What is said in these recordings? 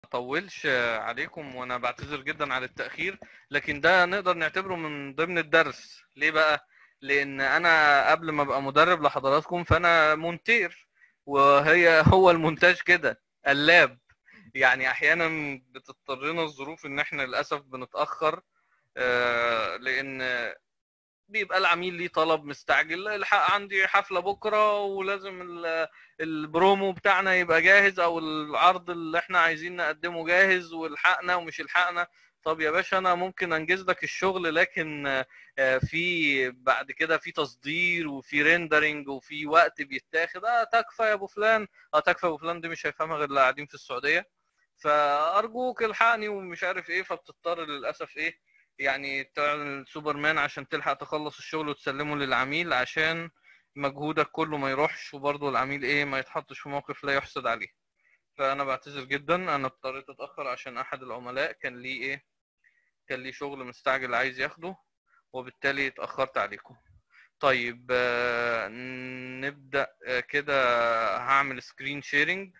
اطولش عليكم وانا بعتذر جدا على التاخير لكن ده نقدر نعتبره من ضمن الدرس ليه بقى لان انا قبل ما ابقى مدرب لحضراتكم فانا مونتير وهي هو المونتاج كده قلاب يعني احيانا بتضطرنا الظروف ان احنا للاسف بنتاخر آه، لان بيبقى العميل ليه طلب مستعجل الحق عندي حفله بكره ولازم ال- البرومو بتاعنا يبقى جاهز او العرض اللي احنا عايزين نقدمه جاهز والحقنا ومش الحقنا طب يا باشا انا ممكن انجز لك الشغل لكن آه، في بعد كده في تصدير وفي ريندرنج وفي وقت بيتاخد اه تكفى يا ابو فلان اه تكفى يا ابو فلان دي مش هيفهمها غير اللي قاعدين في السعوديه فارجوك الحقني ومش عارف ايه فبتضطر للاسف ايه يعني تعمل سوبرمان عشان تلحق تخلص الشغل وتسلمه للعميل عشان مجهودك كله ما يروحش وبرضه العميل ايه ما يتحطش في موقف لا يحسد عليه فانا بعتذر جدا انا اضطريت اتاخر عشان احد العملاء كان ليه ايه كان ليه شغل مستعجل عايز ياخده وبالتالي اتاخرت عليكم طيب آه، نبدا آه، كده هعمل سكرين شيرنج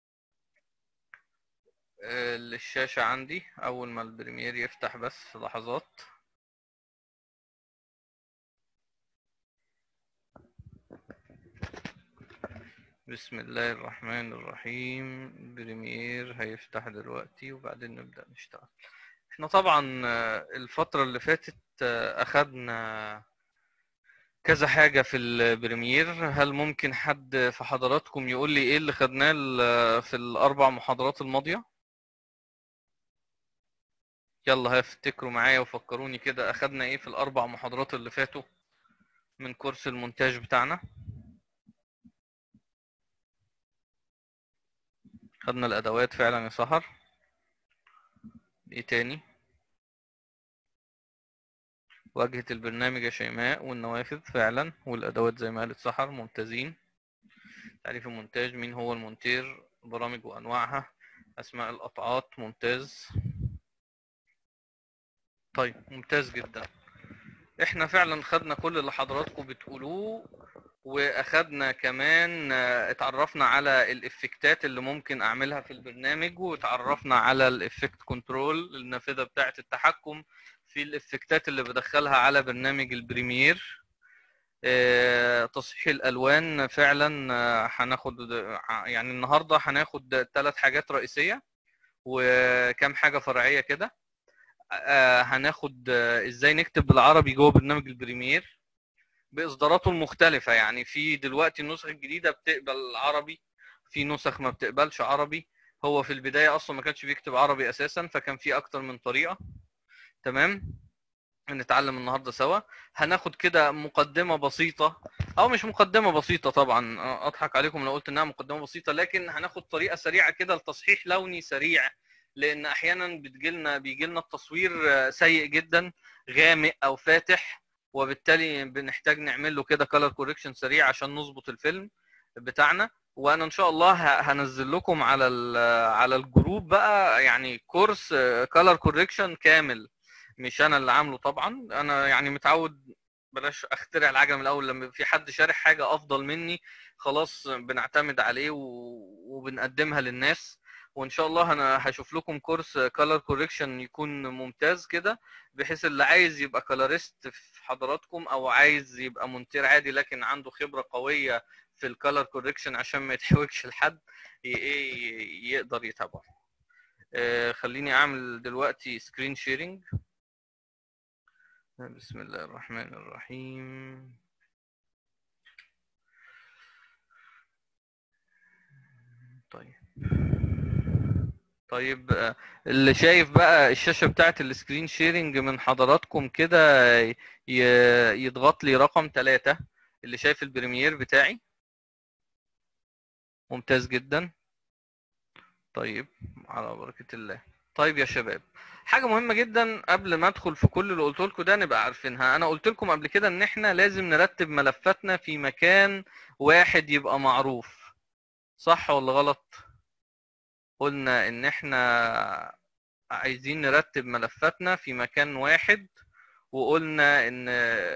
للشاشة عندي أول ما البريمير يفتح بس لحظات بسم الله الرحمن الرحيم بريمير هيفتح دلوقتي وبعدين نبدأ نشتغل احنا طبعا آه، الفترة اللي فاتت آه، أخدنا كذا حاجة في البريمير هل ممكن حد في حضراتكم يقول لي ايه اللي خدناه ال- في الأربع محاضرات الماضية؟ يلا هفتكروا معايا وفكروني كده اخدنا ايه في الاربع محاضرات اللي فاتوا من كورس المونتاج بتاعنا خدنا الادوات فعلا يا سهر ايه تاني واجهة البرنامج يا شيماء والنوافذ فعلا والادوات زي ما قالت سحر ممتازين تعريف المونتاج مين هو المونتير برامج وانواعها اسماء القطعات ممتاز طيب ممتاز جدا احنا فعلا خدنا كل اللي حضراتكم بتقولوه واخدنا كمان آه، اتعرفنا على الافكتات اللي ممكن اعملها في البرنامج واتعرفنا على الافكت كنترول النافذه بتاعه التحكم في الافكتات اللي بدخلها على برنامج البريمير آه، تصحيح الالوان فعلا آه، هناخد ع- يعني النهارده هناخد ثلاث حاجات رئيسيه وكم حاجه فرعيه كده آه، هناخد آه، ازاي نكتب بالعربي جوه برنامج البريمير باصداراته المختلفه يعني في دلوقتي النسخ الجديده بتقبل عربي في نسخ ما بتقبلش عربي هو في البدايه اصلا ما كانش بيكتب عربي اساسا فكان في اكتر من طريقه تمام هنتعلم النهارده سوا هناخد كده مقدمه بسيطه او مش مقدمه بسيطه طبعا آه، اضحك عليكم لو قلت انها مقدمه بسيطه لكن هناخد طريقه سريعه كده لتصحيح لوني سريع لان احيانا بتجيلنا بيجيلنا التصوير آه، سيء جدا غامق او فاتح وبالتالي بنحتاج نعمل له كده كلر كوريكشن سريع عشان نظبط الفيلم بتاعنا وانا ان شاء الله ه- هنزل لكم على ال- على الجروب بقى يعني كورس كلر كوريكشن كامل مش انا اللي عامله طبعا انا يعني متعود بلاش اخترع العجله من الاول لما في حد شارح حاجه افضل مني خلاص بنعتمد عليه و- وبنقدمها للناس وان شاء الله انا هشوف لكم كورس كلر كوريكشن يكون ممتاز كده بحيث اللي عايز يبقى كلاريست في حضراتكم او عايز يبقى مونتير عادي لكن عنده خبره قويه في الكلر كوريكشن عشان ما يتحوجش لحد ي- ايه يقدر يتابعه آه، خليني اعمل دلوقتي سكرين شيرنج بسم الله الرحمن الرحيم طيب طيب آه، اللي شايف بقى الشاشة بتاعت السكرين شيرنج من حضراتكم كده ي- يضغط لي رقم ثلاثة اللي شايف البريمير بتاعي ممتاز جدا طيب على بركة الله طيب يا شباب حاجة مهمة جدا قبل ما ادخل في كل اللي قلت لكم ده نبقى عارفينها انا قلت لكم قبل كده ان احنا لازم نرتب ملفاتنا في مكان واحد يبقى معروف صح ولا غلط قلنا ان احنا عايزين نرتب ملفاتنا في مكان واحد وقلنا ان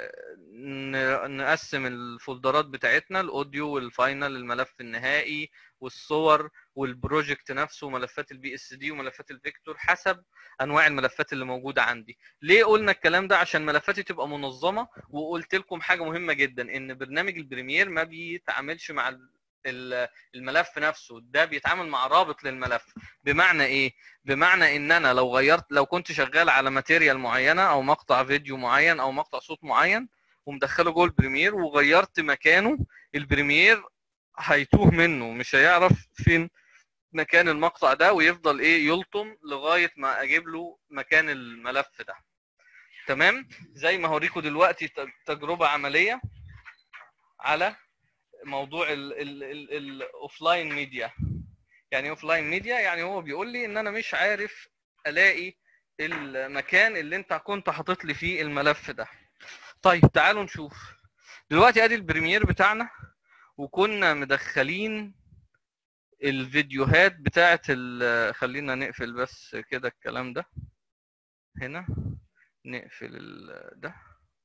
ن- نقسم الفولدرات بتاعتنا الاوديو والفاينل الملف النهائي والصور والبروجكت نفسه وملفات البي اس دي وملفات الفيكتور حسب انواع الملفات اللي موجوده عندي ليه قلنا الكلام ده عشان ملفاتي تبقى منظمه وقلت لكم حاجه مهمه جدا ان برنامج البريمير ما بيتعاملش مع ال- ال- الملف نفسه ده بيتعامل مع رابط للملف بمعنى ايه بمعنى ان انا لو غيرت لو كنت شغال على ماتيريال معينه او مقطع فيديو معين او مقطع صوت معين ومدخله جوه البريمير وغيرت مكانه البريمير هيتوه منه مش هيعرف فين مكان المقطع ده ويفضل ايه يلطم لغايه ما اجيب له مكان الملف ده تمام زي ما هوريكم دلوقتي ت- تجربه عمليه على موضوع الاوفلاين ميديا يعني ايه اوفلاين ميديا يعني هو بيقول لي ان انا مش عارف الاقي المكان اللي انت كنت حاطط لي فيه الملف ده طيب تعالوا نشوف دلوقتي ادي البريمير بتاعنا وكنا مدخلين الفيديوهات بتاعت ال- خلينا نقفل بس كده الكلام ده هنا نقفل ال- ده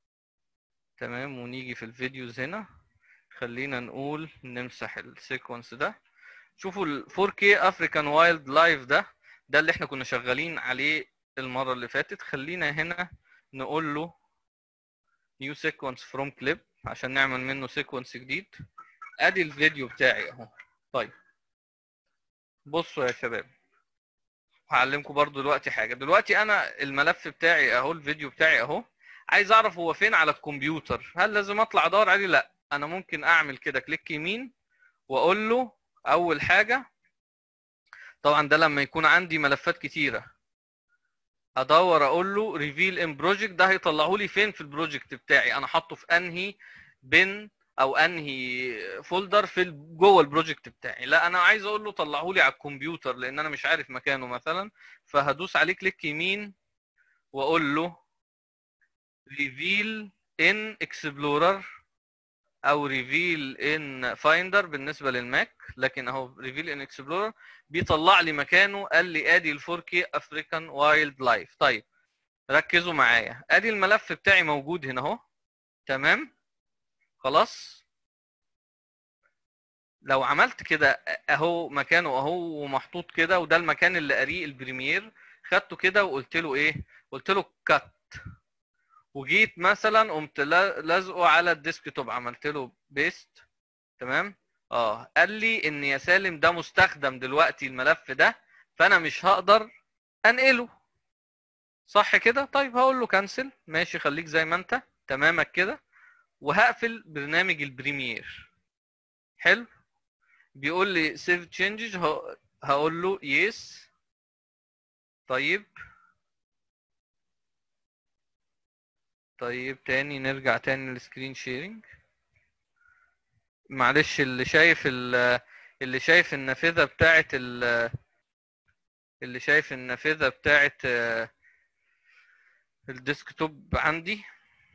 تمام ونيجي في الفيديوز هنا خلينا نقول نمسح السيكونس ده شوفوا ال 4K افريكان وايلد لايف ده ده اللي احنا كنا شغالين عليه المرة اللي فاتت خلينا هنا نقول له نيو سيكونس فروم كليب عشان نعمل منه سيكونس جديد ادي الفيديو بتاعي اهو طيب بصوا يا شباب هعلمكم برضو دلوقتي حاجة دلوقتي انا الملف بتاعي اهو الفيديو بتاعي اهو عايز اعرف هو فين على الكمبيوتر هل لازم اطلع ادور عليه لا انا ممكن اعمل كده كليك يمين واقول له اول حاجة طبعا ده لما يكون عندي ملفات كتيرة ادور اقول له ريفيل ان بروجكت ده هيطلعه لي فين في البروجكت بتاعي انا حاطه في انهي بن او انهي فولدر في ال- جوه البروجكت بتاعي لا انا عايز اقول له طلعه لي على الكمبيوتر لان انا مش عارف مكانه مثلا فهدوس عليه كليك يمين واقول له ريفيل ان اكسبلورر او ريفيل ان فايندر بالنسبه للماك لكن اهو ريفيل ان اكسبلورر بيطلع لي مكانه قال لي ادي ال 4K افريكان وايلد لايف طيب ركزوا معايا ادي الملف بتاعي موجود هنا اهو تمام خلاص لو عملت كده اهو مكانه اهو ومحطوط كده وده المكان اللي قاريه البريمير خدته كده وقلت له ايه قلت له كات وجيت مثلا قمت لا- لازقه على الديسكتوب عملت له بيست تمام اه قال لي ان يا سالم ده مستخدم دلوقتي الملف ده فانا مش هقدر انقله صح كده طيب هقول له كنسل ماشي خليك زي ما انت تمامك كده وهقفل برنامج البريمير حلو بيقول لي سيف تشينجز هقول له يس طيب طيب تاني نرجع تاني للسكرين شيرنج معلش اللي شايف ال- اللي شايف النافذة بتاعت ال- اللي شايف النافذة بتاعت آه، الديسكتوب عندي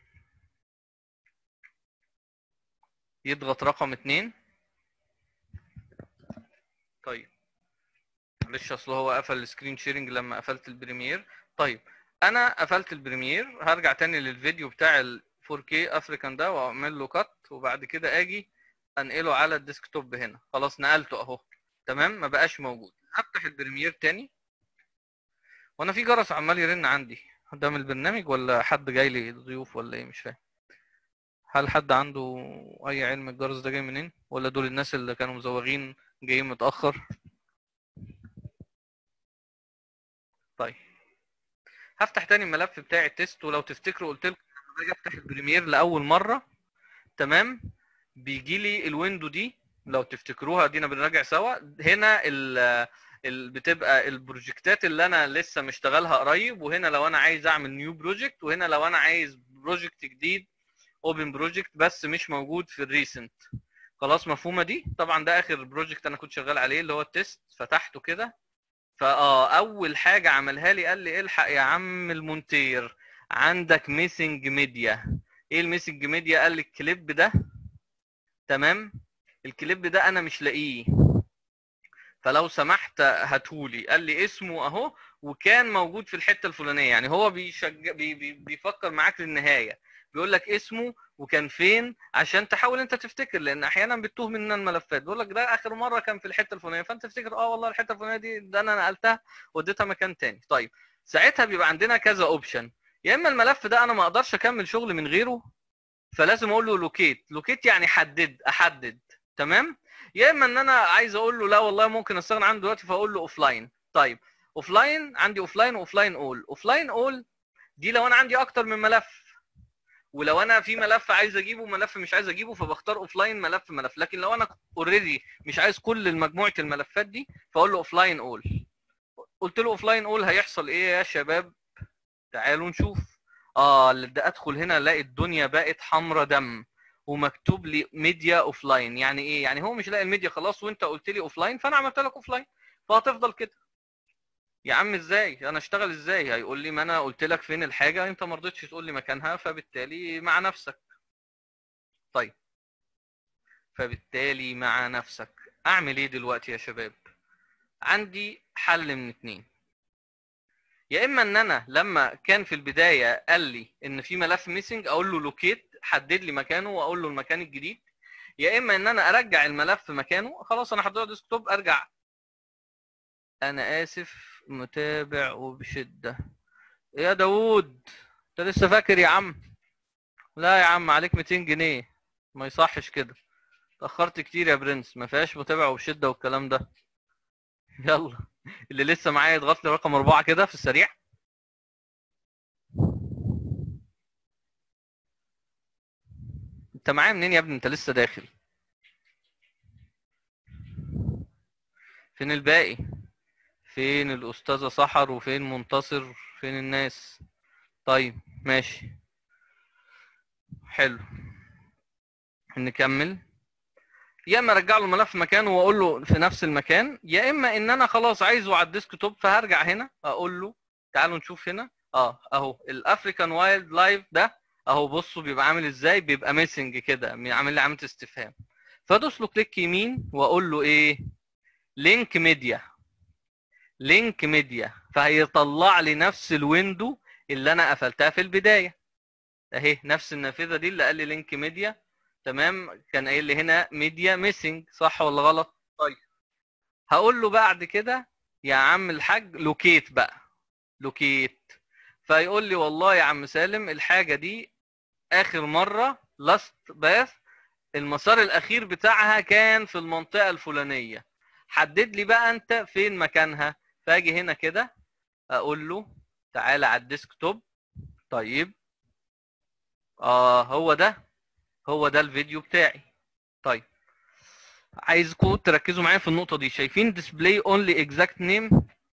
يضغط رقم اتنين طيب معلش اصل هو قفل السكرين شيرنج لما قفلت البريمير طيب انا قفلت البريمير هرجع تاني للفيديو بتاع ال 4K افريكان ده واعمل له كات وبعد كده اجي انقله على الديسكتوب هنا خلاص نقلته اهو تمام ما بقاش موجود هفتح البريمير تاني وانا في جرس عمال يرن عندي ده من البرنامج ولا حد جاي لي ضيوف ولا ايه مش فاهم هل حد عنده اي علم الجرس ده جاي منين ولا دول الناس اللي كانوا مزوغين جايين متاخر طيب هفتح تاني الملف بتاعي التيست ولو تفتكروا قلت لكم لما باجي افتح البريمير لاول مره تمام بيجي لي الويندو دي لو تفتكروها دينا بنراجع سوا هنا ال ال بتبقى البروجكتات اللي انا لسه مشتغلها قريب وهنا لو انا عايز اعمل نيو بروجكت وهنا لو انا عايز بروجكت جديد اوبن بروجكت بس مش موجود في الريسنت خلاص مفهومه دي طبعا ده اخر بروجكت انا كنت شغال عليه اللي هو التيست فتحته كده فاه اول حاجه عملها لي قال لي الحق يا عم المونتير عندك ميسنج ميديا ايه الميسنج ميديا قال لي الكليب ده تمام الكليب ده انا مش لاقيه فلو سمحت هاتهولي قال لي اسمه اهو وكان موجود في الحته الفلانيه يعني هو بيشج... بي... بي... بيفكر معاك للنهايه بيقول لك اسمه وكان فين عشان تحاول انت تفتكر لان احيانا بتتوه مننا الملفات بيقول لك ده اخر مره كان في الحته الفلانيه فانت تفتكر اه والله الحته الفلانيه دي ده انا نقلتها وديتها مكان تاني طيب ساعتها بيبقى عندنا كذا اوبشن يا اما الملف ده انا ما اقدرش اكمل شغل من غيره فلازم اقول له لوكيت لوكيت يعني حدد احدد تمام يا اما ان انا عايز اقول له لا والله ممكن استغنى عنه دلوقتي فاقول له اوف لاين طيب اوف لاين عندي اوف لاين واوف لاين اول اوف لاين اول دي لو انا عندي اكتر من ملف ولو انا في ملف عايز اجيبه وملف مش عايز اجيبه فبختار اوف لاين ملف ملف لكن لو انا اوريدي مش عايز كل مجموعه الملفات دي فاقول له اوف لاين اول قلت له اوف لاين اول هيحصل ايه يا شباب تعالوا نشوف اه ده ادخل هنا الاقي الدنيا بقت حمرة دم ومكتوب لي ميديا اوف لاين يعني ايه يعني هو مش لاقي الميديا خلاص وانت قلت لي اوف لاين فانا عملت لك اوف لاين فهتفضل كده يا عم ازاي انا اشتغل ازاي هيقول لي ما انا قلت لك فين الحاجه انت ما رضيتش تقول لي مكانها فبالتالي مع نفسك طيب فبالتالي مع نفسك اعمل ايه دلوقتي يا شباب عندي حل من اتنين يا اما ان انا لما كان في البدايه قال لي ان في ملف ميسنج اقول له لوكيت حدد لي مكانه واقول له المكان الجديد يا اما ان انا ارجع الملف مكانه خلاص انا حطيته ديسكتوب ارجع انا اسف متابع وبشده يا داوود انت لسه فاكر يا عم لا يا عم عليك 200 جنيه ما يصحش كده اتاخرت كتير يا برنس ما فيهاش متابع وبشده والكلام ده يلا اللي لسه معايا يضغط لي رقم أربعة كده في السريع انت معايا منين يا ابني انت لسه داخل فين الباقي فين الأستاذة سحر وفين منتصر فين الناس طيب ماشي حلو نكمل يا اما ارجع له الملف مكانه واقول له في نفس المكان يا اما ان انا خلاص عايزه على الديسك توب فهرجع هنا اقول له تعالوا نشوف هنا اه اهو الافريكان وايلد لايف ده اهو بصوا بيبقى عامل ازاي بيبقى ميسنج كده عامل لي علامه استفهام فادوس له كليك يمين واقول له ايه لينك ميديا لينك ميديا فهيطلع لي نفس الويندو اللي انا قفلتها في البدايه اهي نفس النافذه دي اللي قال لي لينك ميديا تمام كان قايل لي هنا ميديا ميسنج صح ولا غلط طيب هقول له بعد كده يا عم الحاج لوكيت بقى لوكيت فيقول لي والله يا عم سالم الحاجه دي اخر مره لاست باث المسار الاخير بتاعها كان في المنطقه الفلانيه حدد لي بقى انت فين مكانها فاجي هنا كده اقول له تعالى على الديسك توب طيب اه هو ده هو ده الفيديو بتاعي طيب عايزكم تركزوا معايا في النقطه دي شايفين ديسبلاي اونلي اكزاكت نيم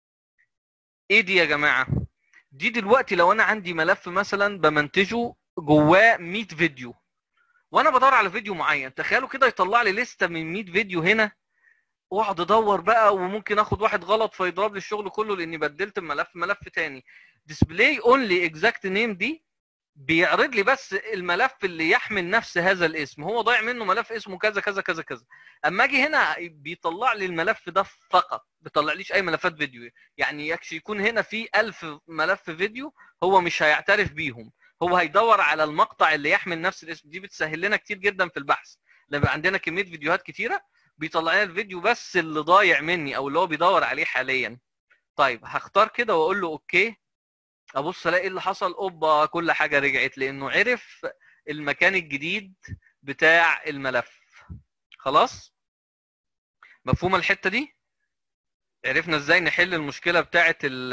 ايه دي يا جماعه دي دلوقتي لو انا عندي ملف مثلا بمنتجه جواه 100 فيديو وانا بدور على فيديو معين تخيلوا كده يطلع لي لسته من 100 فيديو هنا واقعد ادور بقى وممكن اخد واحد غلط فيضرب لي الشغل كله لاني بدلت الملف ملف تاني ديسبلاي اونلي اكزاكت نيم دي بيعرض لي بس الملف اللي يحمل نفس هذا الاسم هو ضايع منه ملف اسمه كذا كذا كذا كذا اما اجي هنا بيطلع لي الملف ده فقط بيطلع ليش اي ملفات فيديو يعني يكشي يكون هنا في ألف ملف فيديو هو مش هيعترف بيهم هو هيدور على المقطع اللي يحمل نفس الاسم دي بتسهل لنا كتير جدا في البحث لما عندنا كميه فيديوهات كتيره بيطلع لنا الفيديو بس اللي ضايع مني او اللي هو بيدور عليه حاليا طيب هختار كده واقول له اوكي ابص الاقي اللي حصل اوبا كل حاجه رجعت لانه عرف المكان الجديد بتاع الملف خلاص مفهومه الحته دي عرفنا ازاي نحل المشكله بتاعه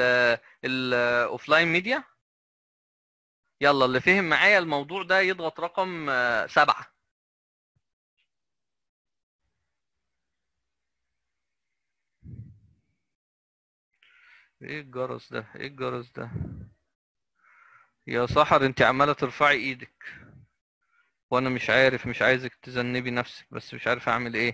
الاوفلاين ميديا يلا اللي فهم معايا الموضوع ده يضغط رقم سبعة ايه الجرس ده ايه الجرس ده يا سحر انت عماله ترفعي ايدك وانا مش عارف مش عايزك تذنبي نفسك بس مش عارف اعمل ايه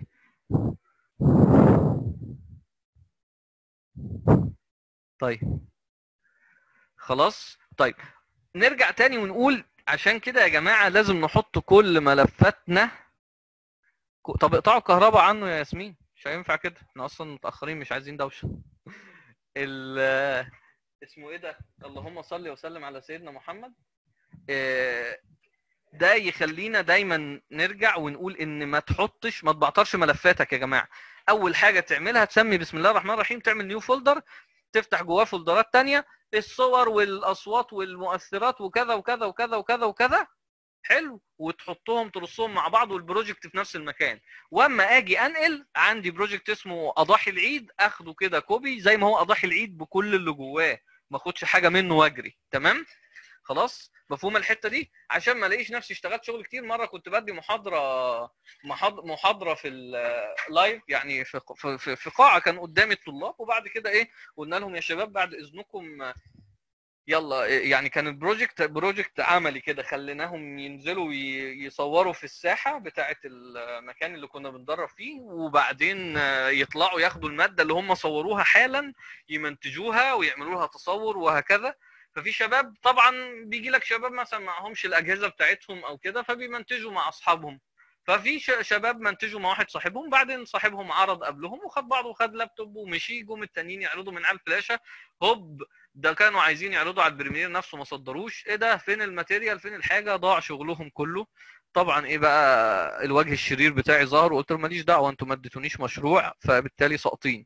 طيب خلاص طيب نرجع تاني ونقول عشان كده يا جماعه لازم نحط كل ملفاتنا طب اقطعوا الكهرباء عنه يا ياسمين مش هينفع كده احنا اصلا متاخرين مش عايزين دوشه ال اسمه ايه ده اللهم صل وسلم على سيدنا محمد إيه ده يخلينا دايما نرجع ونقول ان ما تحطش ما تبعترش ملفاتك يا جماعه اول حاجه تعملها تسمي بسم الله الرحمن الرحيم تعمل نيو فولدر تفتح جواه فولدرات تانية الصور والاصوات والمؤثرات وكذا وكذا وكذا وكذا وكذا حلو وتحطهم ترصهم مع بعض والبروجكت في نفس المكان واما اجي انقل عندي بروجكت اسمه اضاحي العيد اخده كده كوبي زي ما هو اضاحي العيد بكل اللي جواه ما اخدش حاجه منه واجري تمام خلاص مفهوم الحته دي عشان ما الاقيش نفسي اشتغلت شغل كتير مره كنت بدي محاضره محاض- محاضره في اللايف يعني في في في قاعه كان قدامي الطلاب وبعد كده ايه قلنا لهم يا شباب بعد اذنكم يلا يعني كان البروجكت بروجكت عملي كده خليناهم ينزلوا ي- يصوروا في الساحه بتاعه المكان اللي كنا بندرب فيه وبعدين يطلعوا ياخدوا الماده اللي هم صوروها حالا يمنتجوها ويعملوا لها تصور وهكذا ففي شباب طبعا بيجي لك شباب مثلا معهمش الاجهزه بتاعتهم او كده فبيمنتجوا مع اصحابهم ففي ش- شباب منتجوا مع واحد صاحبهم بعدين صاحبهم عرض قبلهم وخد بعضه وخد لابتوب ومشي جم التانيين يعرضوا من على الفلاشه هوب ده كانوا عايزين يعرضوا على البريمير نفسه ما صدروش ايه ده فين الماتيريال فين الحاجه ضاع شغلهم كله طبعا ايه بقى الوجه الشرير بتاعي ظهر وقلت له ماليش دعوه انتوا ما اديتونيش مشروع فبالتالي ساقطين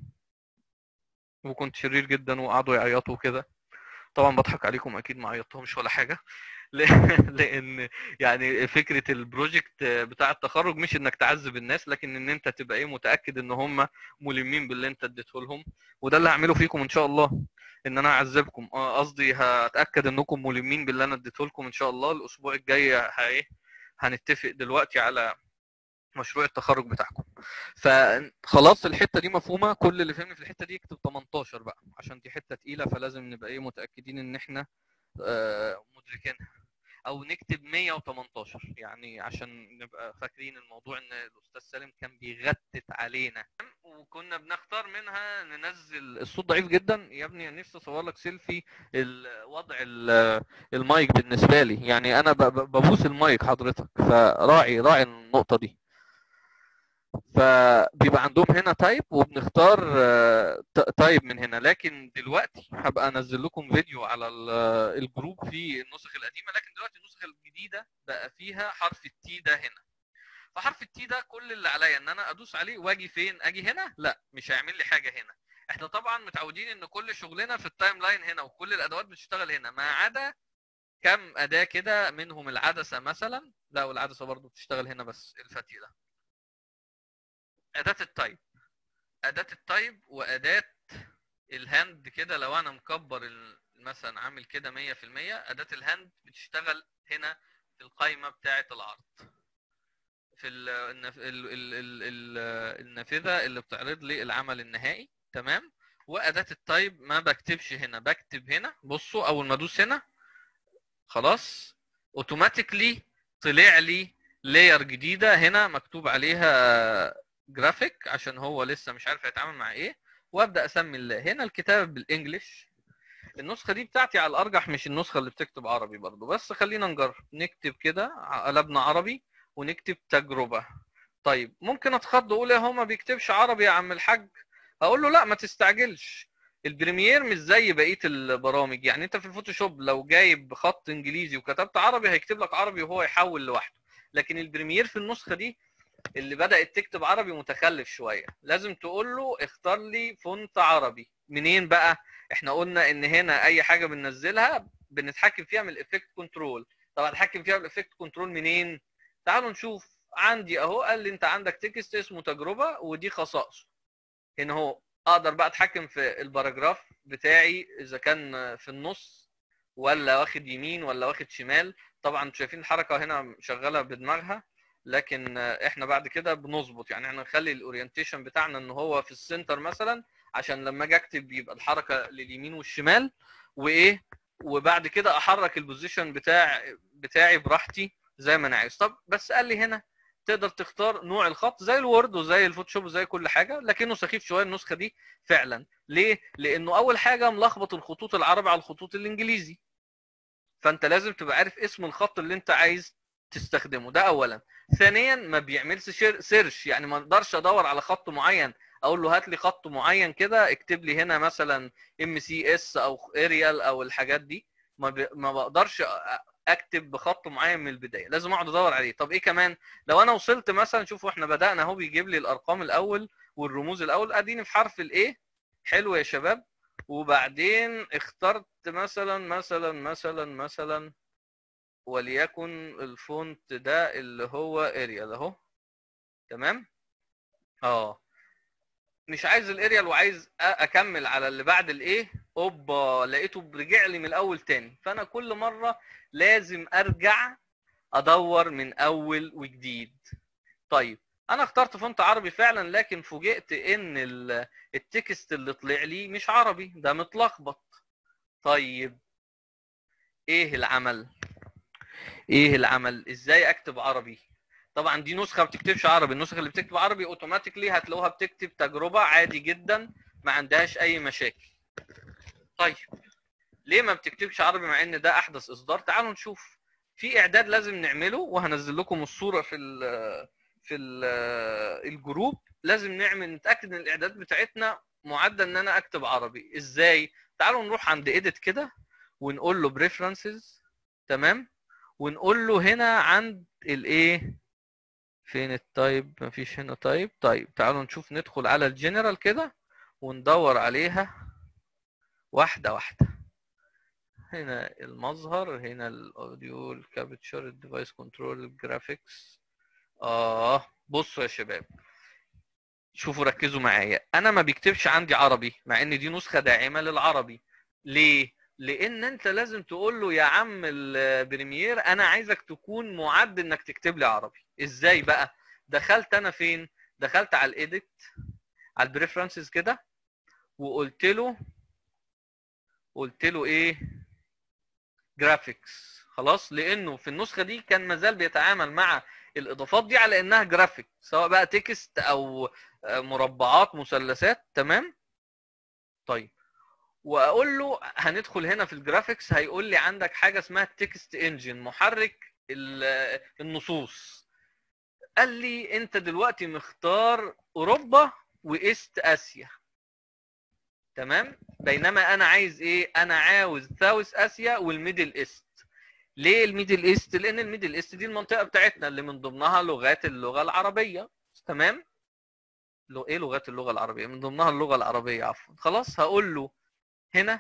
وكنت شرير جدا وقعدوا يعيطوا كده طبعا بضحك عليكم اكيد ما عيطتهمش ولا حاجه لأن- لان يعني فكره البروجكت بتاع التخرج مش انك تعذب الناس لكن ان انت تبقى ايه متاكد ان هم ملمين باللي انت اديته لهم وده اللي هعمله فيكم ان شاء الله ان انا اعذبكم آه، قصدي هتاكد انكم ملمين باللي انا اديته لكم ان شاء الله الاسبوع الجاي ه- ايه هنتفق دلوقتي على مشروع التخرج بتاعكم فخلاص الحته دي مفهومه كل اللي فهمني في الحته دي يكتب 18 بقى عشان دي حته تقيله فلازم نبقى ايه متاكدين ان احنا آه، مدركينها او نكتب 118 يعني عشان نبقى فاكرين الموضوع ان الاستاذ سالم كان بيغتت علينا وكنا بنختار منها ننزل الصوت ضعيف جدا يا ابني نفسي اصور لك سيلفي ال- وضع ال- المايك بالنسبه لي يعني انا ب- ب- ببوس المايك حضرتك فراعي راعي النقطه دي فبيبقى عندهم هنا تايب وبنختار آه، ت- تايب من هنا لكن دلوقتي هبقى انزل لكم فيديو على ال- الجروب في النسخ القديمه لكن دلوقتي النسخ الجديده بقى فيها حرف التي ده هنا فحرف التي ده كل اللي عليا ان انا ادوس عليه واجي فين اجي هنا لا مش هيعمل لي حاجه هنا احنا طبعا متعودين ان كل شغلنا في التايم لاين هنا وكل الادوات بتشتغل هنا ما عدا كم اداه كده منهم العدسه مثلا لا والعدسه برضو بتشتغل هنا بس الفتي ده اداه التايب اداه التايب واداه الهاند كده لو انا مكبر ال- مثلا عامل كده 100% اداه الهاند بتشتغل هنا في القائمه بتاعه العرض في ال- النف- ال- ال- ال- ال- النافذه اللي بتعرض لي العمل النهائي تمام واداه التايب ما بكتبش هنا بكتب هنا بصوا اول ما ادوس هنا خلاص اوتوماتيكلي طلع لي لاير جديده هنا مكتوب عليها جرافيك عشان هو لسه مش عارف هيتعامل مع ايه وابدا اسمي الله هنا الكتاب بالانجلش النسخه دي بتاعتي على الارجح مش النسخه اللي بتكتب عربي برضو بس خلينا نجرب نكتب كده قلبنا عربي ونكتب تجربه طيب ممكن اتخض واقول يا هو ما بيكتبش عربي يا عم الحاج اقول له لا ما تستعجلش البريمير مش زي بقيه البرامج يعني انت في الفوتوشوب لو جايب خط انجليزي وكتبت عربي هيكتب لك عربي وهو يحول لوحده لكن البريمير في النسخه دي اللي بدات تكتب عربي متخلف شويه لازم تقول له اختار لي فونت عربي منين بقى احنا قلنا ان هنا اي حاجه بننزلها بنتحكم فيها من الافكت كنترول طب اتحكم فيها من الافكت كنترول منين تعالوا نشوف عندي اهو قال لي انت عندك تكست اسمه تجربه ودي خصائصه هنا اهو اقدر بقى اتحكم في الباراجراف بتاعي اذا كان في النص ولا واخد يمين ولا واخد شمال طبعا انتوا شايفين الحركه هنا شغاله بدماغها لكن احنا بعد كده بنظبط يعني احنا نخلي الاورينتيشن بتاعنا ان هو في السنتر مثلا عشان لما اجي اكتب يبقى الحركه لليمين والشمال وايه وبعد كده احرك البوزيشن بتاع بتاعي براحتي زي ما انا عايز طب بس قال لي هنا تقدر تختار نوع الخط زي الوورد وزي الفوتوشوب وزي كل حاجه لكنه سخيف شويه النسخه دي فعلا ليه لانه اول حاجه ملخبط الخطوط العربي على الخطوط الانجليزي فانت لازم تبقى عارف اسم الخط اللي انت عايز تستخدمه ده اولا ثانيا ما بيعملش شير- سيرش يعني ما اقدرش ادور على خط معين اقول له هات لي خط معين كده اكتب لي هنا مثلا ام سي اس او اريال او الحاجات دي ما, ب... ما بقدرش أ- اكتب بخط معين من البدايه لازم اقعد ادور عليه طب ايه كمان لو انا وصلت مثلا شوفوا احنا بدانا اهو بيجيب لي الارقام الاول والرموز الاول اديني في حرف الايه حلو يا شباب وبعدين اخترت مثلا مثلا مثلا مثلا وليكن الفونت ده اللي هو اريال اهو تمام اه مش عايز الاريال وعايز أ- اكمل على اللي بعد الايه اوبا لقيته رجع لي من الاول تاني فانا كل مره لازم ارجع ادور من اول وجديد طيب انا اخترت فونت عربي فعلا لكن فوجئت ان ال- التكست اللي طلع لي مش عربي ده متلخبط طيب ايه العمل ايه العمل ازاي اكتب عربي طبعا دي نسخه ما بتكتبش عربي النسخه اللي بتكتب عربي اوتوماتيكلي هتلاقوها بتكتب تجربه عادي جدا ما عندهاش اي مشاكل طيب ليه ما بتكتبش عربي مع ان ده احدث اصدار تعالوا نشوف في اعداد لازم نعمله وهنزل لكم الصوره في ال في ال الجروب لازم نعمل نتاكد ان الاعداد بتاعتنا معدل ان انا اكتب عربي ازاي تعالوا نروح عند ايديت كده ونقول له بريفرنسز تمام ونقول له هنا عند الايه فين التايب مفيش هنا تايب طيب تعالوا نشوف ندخل على الجنرال كده وندور عليها واحده واحده هنا المظهر هنا الاوديو الكابتشر الديفايس كنترول الجرافيكس اه بصوا يا شباب شوفوا ركزوا معايا انا ما بيكتبش عندي عربي مع ان دي نسخه داعمه للعربي ليه لان انت لازم تقول له يا عم البريمير انا عايزك تكون معد انك تكتب لي عربي ازاي بقى دخلت انا فين دخلت على الايديت على البريفرنسز كده وقلت له قلت له ايه جرافيكس خلاص لانه في النسخه دي كان مازال بيتعامل مع الاضافات دي على انها جرافيك سواء بقى تكست او مربعات مثلثات تمام طيب واقول له هندخل هنا في الجرافيكس هيقول لي عندك حاجه اسمها التكست انجن محرك ال- النصوص قال لي انت دلوقتي مختار اوروبا وايست اسيا تمام بينما انا عايز ايه انا عاوز ساوث اسيا والميدل ايست ليه الميدل ايست لان الميدل ايست دي المنطقه بتاعتنا اللي من ضمنها لغات اللغه العربيه تمام لو ايه لغات اللغه العربيه من ضمنها اللغه العربيه عفوا خلاص هقول له هنا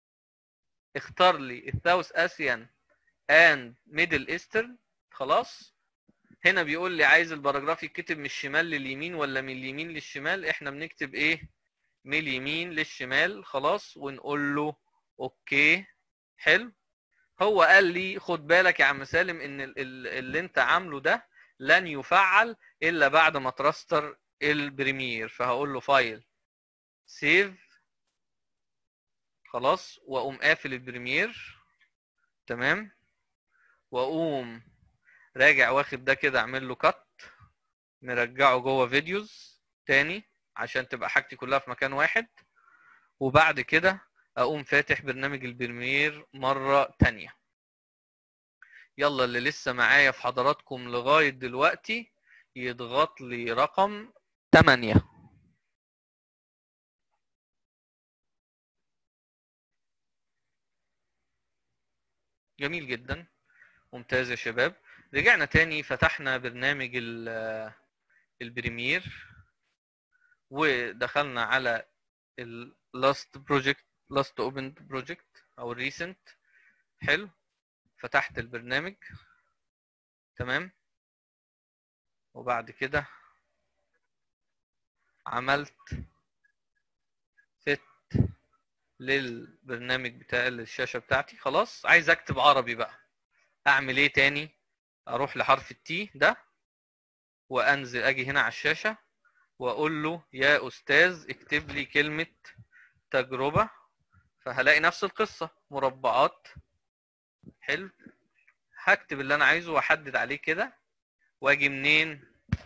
اختار لي الساوث اسيان اند ميدل ايسترن خلاص هنا بيقول لي عايز الباراجراف يتكتب من الشمال لليمين ولا من اليمين للشمال احنا بنكتب ايه من اليمين للشمال خلاص ونقول له اوكي حلو هو قال لي خد بالك يا عم سالم ان ال- ال- اللي انت عامله ده لن يفعل الا بعد ما تراستر البريمير فهقول له فايل سيف خلاص واقوم قافل البريمير تمام واقوم راجع واخد ده كده اعمل له كات مرجعه جوه فيديوز تاني عشان تبقى حاجتي كلها في مكان واحد وبعد كده اقوم فاتح برنامج البريمير مرة تانية يلا اللي لسه معايا في حضراتكم لغاية دلوقتي يضغط لي رقم 8 جميل جدا ممتاز يا شباب رجعنا تاني فتحنا برنامج ال- البريمير ودخلنا على ال last project last opened project او recent حلو فتحت البرنامج تمام وبعد كده عملت set للبرنامج بتاع الشاشة بتاعتي خلاص عايز اكتب عربي بقى اعمل ايه تاني اروح لحرف التي ده وانزل اجي هنا على الشاشة واقول له يا استاذ اكتب لي كلمة تجربة فهلاقي نفس القصة مربعات حلو هكتب اللي انا عايزه واحدد عليه كده واجي منين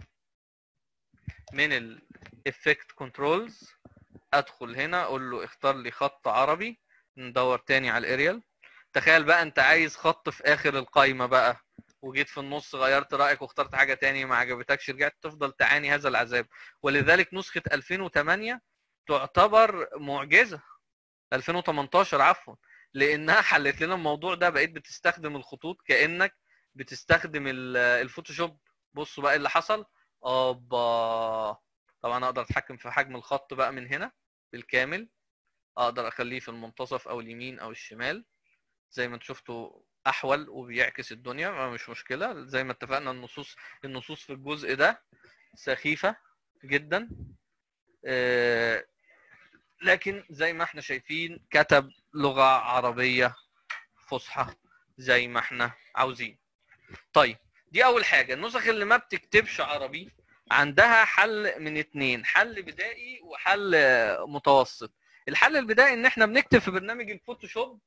من الافكت كنترولز ادخل هنا اقول له اختار لي خط عربي ندور تاني على الاريال تخيل بقى انت عايز خط في اخر القايمة بقى وجيت في النص غيرت رايك واخترت حاجه تاني ما عجبتكش رجعت تفضل تعاني هذا العذاب ولذلك نسخه 2008 تعتبر معجزه 2018 عفوا لانها حلت لنا الموضوع ده بقيت بتستخدم الخطوط كانك بتستخدم ال- الفوتوشوب بصوا بقى اللي حصل ابا طبعا اقدر اتحكم في حجم الخط بقى من هنا بالكامل اقدر اخليه في المنتصف او اليمين او الشمال زي ما انتوا شفتوا احول وبيعكس الدنيا ما مش مشكله زي ما اتفقنا النصوص النصوص في الجزء ده سخيفه جدا آه، لكن زي ما احنا شايفين كتب لغه عربيه فصحى زي ما احنا عاوزين طيب دي اول حاجه النسخ اللي ما بتكتبش عربي عندها حل من اتنين حل بدائي وحل آه، متوسط الحل البدائي ان احنا بنكتب في برنامج الفوتوشوب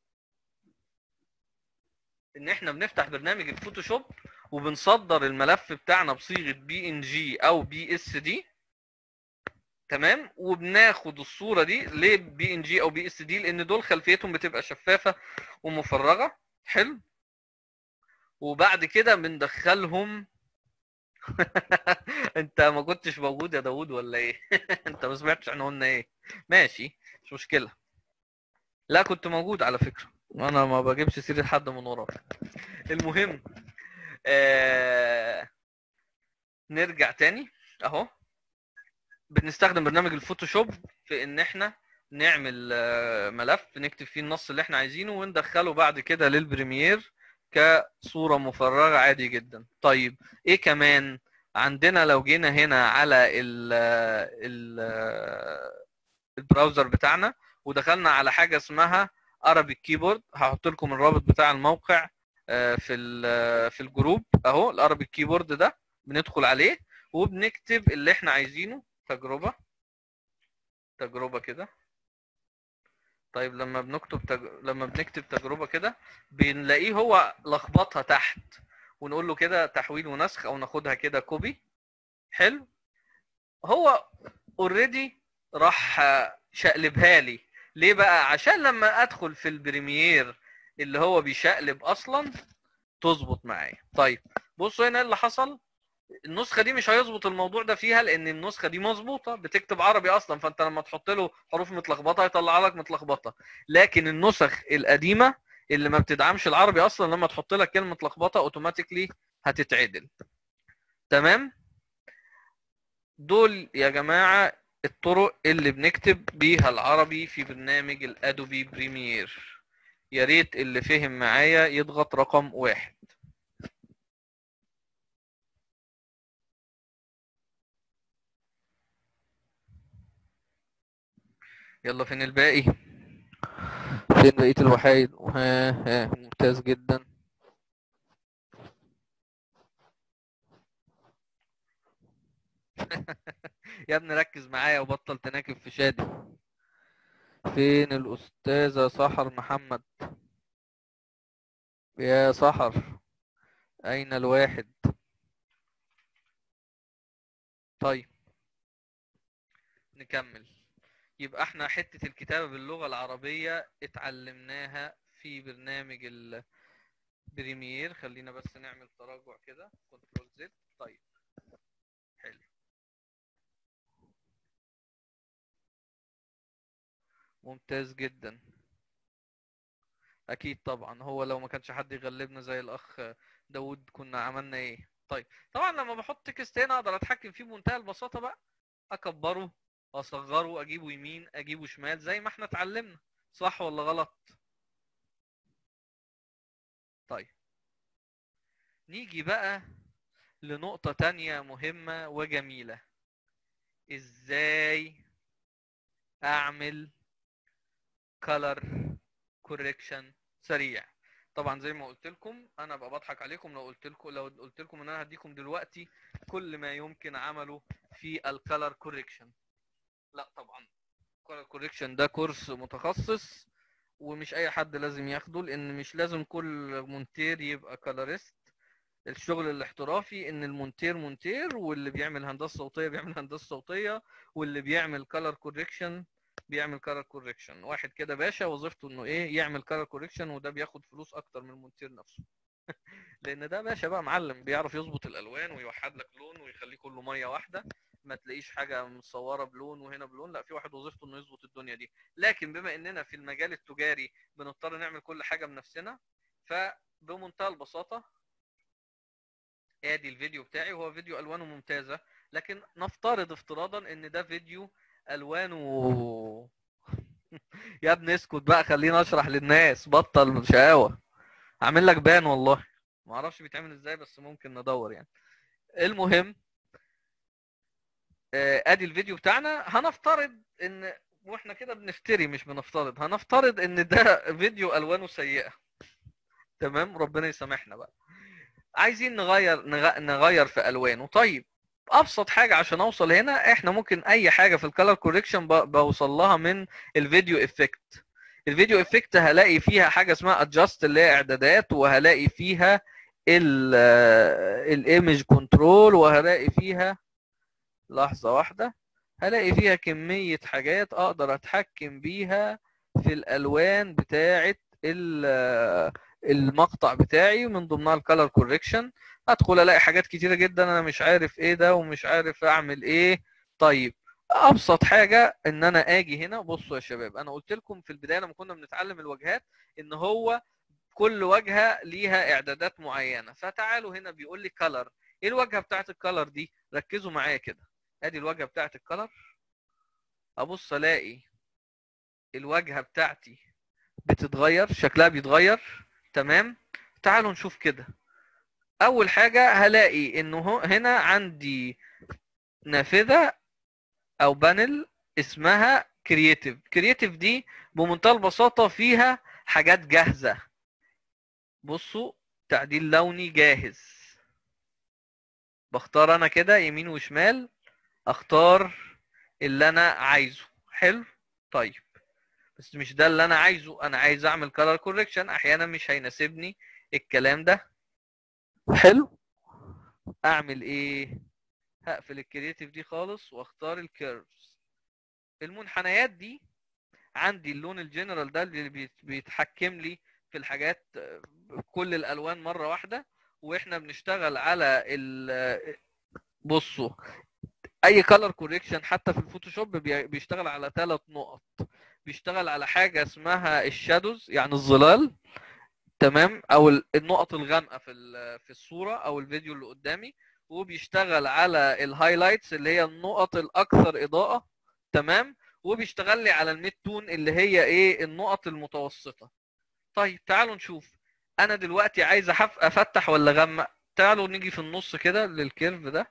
ان احنا بنفتح برنامج الفوتوشوب وبنصدر الملف بتاعنا بصيغه بي ان جي او بي اس دي تمام وبناخد الصوره دي ليه بي ان جي او بي اس دي لان دول خلفيتهم بتبقى شفافه ومفرغه حلو وبعد كده بندخلهم انت ما كنتش موجود يا داوود ولا ايه انت ما سمعتش احنا قلنا ايه ماشي مش مشكله لا كنت موجود على فكره انا ما بجيبش سيره حد من وراك المهم آه... نرجع تاني اهو بنستخدم برنامج الفوتوشوب في ان احنا نعمل آه، ملف نكتب فيه النص اللي احنا عايزينه وندخله بعد كده للبريمير كصورة مفرغة عادي جدا طيب ايه كمان عندنا لو جينا هنا على ال ال البراوزر بتاعنا ودخلنا على حاجة اسمها Arabic Keyboard هحط لكم الرابط بتاع الموقع آه، في ال- في الجروب اهو الارابيك كيبورد ده بندخل عليه وبنكتب اللي احنا عايزينه تجربة تجربة كده طيب لما بنكتب تج... لما بنكتب تجربة كده بنلاقيه هو لخبطها تحت ونقول له كده تحويل ونسخ او ناخدها كده كوبي حلو هو اوريدي راح آه، شقلبها لي ليه بقى عشان لما ادخل في البريمير اللي هو بيشقلب اصلا تظبط معايا طيب بصوا هنا إيه اللي حصل النسخه دي مش هيظبط الموضوع ده فيها لان النسخه دي مظبوطه بتكتب عربي اصلا فانت لما تحط له حروف متلخبطه هيطلع لك متلخبطه لكن النسخ القديمه اللي ما بتدعمش العربي اصلا لما تحط لك كلمه متلخبطه اوتوماتيكلي هتتعدل تمام دول يا جماعه الطرق اللي بنكتب بيها العربي في برنامج الادوبي بريمير يا ريت اللي فهم معايا يضغط رقم واحد يلا فين الباقي فين بقية الوحايد ها ها ممتاز جدا يا ابني ركز معايا وبطل تناكب في شادي فين الأستاذة سحر محمد يا سحر أين الواحد طيب نكمل يبقى احنا حتة الكتابة باللغة العربية اتعلمناها في برنامج البريمير خلينا بس نعمل تراجع كده كنترول زد طيب حلو ممتاز جدا اكيد طبعا هو لو ما كانش حد يغلبنا زي الاخ داود كنا عملنا ايه طيب طبعا لما بحط تكست هنا اقدر اتحكم فيه بمنتهى البساطه بقى اكبره اصغره اجيبه يمين اجيبه شمال زي ما احنا اتعلمنا صح ولا غلط طيب نيجي بقى لنقطة تانية مهمة وجميلة ازاي اعمل color correction سريع طبعا زي ما قلت لكم انا بقى بضحك عليكم لو قلت لكم لو قلت لكم ان انا هديكم دلوقتي كل ما يمكن عمله في الكالر كوريكشن لا طبعا الكالر كوريكشن ده كورس متخصص ومش اي حد لازم ياخده لان مش لازم كل مونتير يبقى كالريست الشغل الاحترافي ان المونتير مونتير واللي بيعمل هندسه صوتيه بيعمل هندسه صوتيه واللي بيعمل كالر كوريكشن بيعمل كالر كوريكشن واحد كده باشا وظيفته انه ايه يعمل كالر كوريكشن وده بياخد فلوس اكتر من المونتير نفسه لان ده باشا بقى معلم بيعرف يظبط الالوان ويوحد لك لون ويخليه كله ميه واحده ما تلاقيش حاجه مصوره بلون وهنا بلون لا في واحد وظيفته انه يظبط الدنيا دي لكن بما اننا في المجال التجاري بنضطر نعمل كل حاجه بنفسنا فبمنتهى البساطه ادي الفيديو بتاعي وهو فيديو الوانه ممتازه لكن نفترض افتراضا ان ده فيديو الوانه يا ابني اسكت بقى خليني اشرح للناس بطل شقاوه عامل لك بان والله ما اعرفش بيتعمل ازاي بس ممكن ندور يعني المهم آه، ادي الفيديو بتاعنا هنفترض ان واحنا كده بنفتري مش بنفترض هنفترض ان ده فيديو الوانه سيئه تمام ربنا يسامحنا بقى عايزين نغير نغ- نغير في الوانه طيب ابسط حاجه عشان اوصل هنا احنا ممكن اي حاجه في الكالر كوريكشن بوصل لها من الفيديو افكت الفيديو افكت هلاقي فيها حاجه اسمها ادجاست اللي هي اعدادات وهلاقي فيها الايمج كنترول وهلاقي فيها لحظه واحده هلاقي فيها كميه حاجات اقدر اتحكم بيها في الالوان بتاعه ال- المقطع بتاعي من ضمنها الكالر كوريكشن ادخل الاقي حاجات كتيره جدا انا مش عارف ايه ده ومش عارف اعمل ايه طيب ابسط حاجه ان انا اجي هنا بصوا يا شباب انا قلت لكم في البدايه لما كنا بنتعلم الواجهات ان هو كل واجهه ليها اعدادات معينه فتعالوا هنا بيقول لي كلر ايه الواجهه بتاعت الكلر دي ركزوا معايا كده ادي الواجهه بتاعت الكلر ابص الاقي الواجهه بتاعتي بتتغير شكلها بيتغير تمام تعالوا نشوف كده اول حاجه هلاقي انه هو- هنا عندي نافذه او بانل اسمها كرييتيف كرييتيف دي بمنتهى البساطه فيها حاجات جاهزه بصوا تعديل لوني جاهز بختار انا كده يمين وشمال اختار اللي انا عايزه حلو طيب بس مش ده اللي انا عايزه انا عايز اعمل كلر كوركشن احيانا مش هيناسبني الكلام ده حلو اعمل ايه هقفل الكرياتيف دي خالص واختار الكيرفز المنحنيات دي عندي اللون الجنرال ده اللي بيت- بيتحكم لي في الحاجات آه، كل الالوان مره واحده واحنا بنشتغل على ال بصوا اي كلر كوريكشن حتى في الفوتوشوب بي- بيشتغل على ثلاث نقط بيشتغل على حاجه اسمها الشادوز يعني الظلال تمام او ال- النقط الغامقه في ال- في الصوره او الفيديو اللي قدامي وبيشتغل على الهايلايتس اللي هي النقط الاكثر اضاءه تمام وبيشتغل لي على الميد تون اللي هي ايه النقط المتوسطه طيب تعالوا نشوف انا دلوقتي عايز أحف- افتح ولا اغمق تعالوا نيجي في النص كده للكيرف ده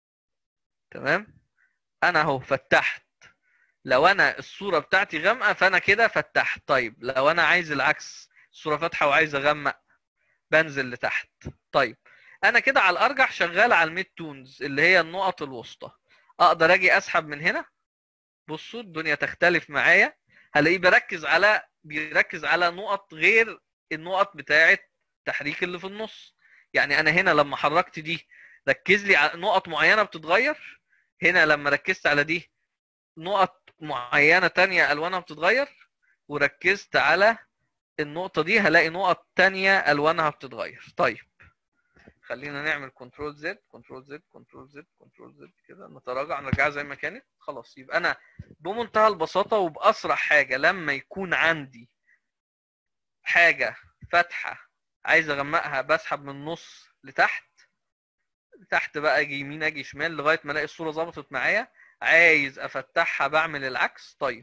تمام انا اهو فتحت لو انا الصوره بتاعتي غامقه فانا كده فتحت طيب لو انا عايز العكس الصوره فاتحه وعايز اغمق بنزل لتحت طيب انا كده على الارجح شغال على الميد تونز اللي هي النقط الوسطى اقدر اجي اسحب من هنا بصوا الدنيا تختلف معايا هلاقيه بركز على بيركز على نقط غير النقط بتاعه تحريك اللي في النص يعني انا هنا لما حركت دي ركز لي على نقط معينه بتتغير هنا لما ركزت على دي نقط معينه تانية الوانها بتتغير وركزت على النقطه دي هلاقي نقط تانية الوانها بتتغير طيب خلينا نعمل كنترول زد كنترول زد كنترول زد كنترول زد كده نتراجع نرجعها زي ما كانت خلاص يبقى انا بمنتهى البساطه وباسرع حاجه لما يكون عندي حاجه فاتحه عايز اغمقها بسحب من النص لتحت تحت بقى اجي يمين اجي شمال لغايه ما الاقي الصوره ظبطت معايا عايز افتحها بعمل العكس طيب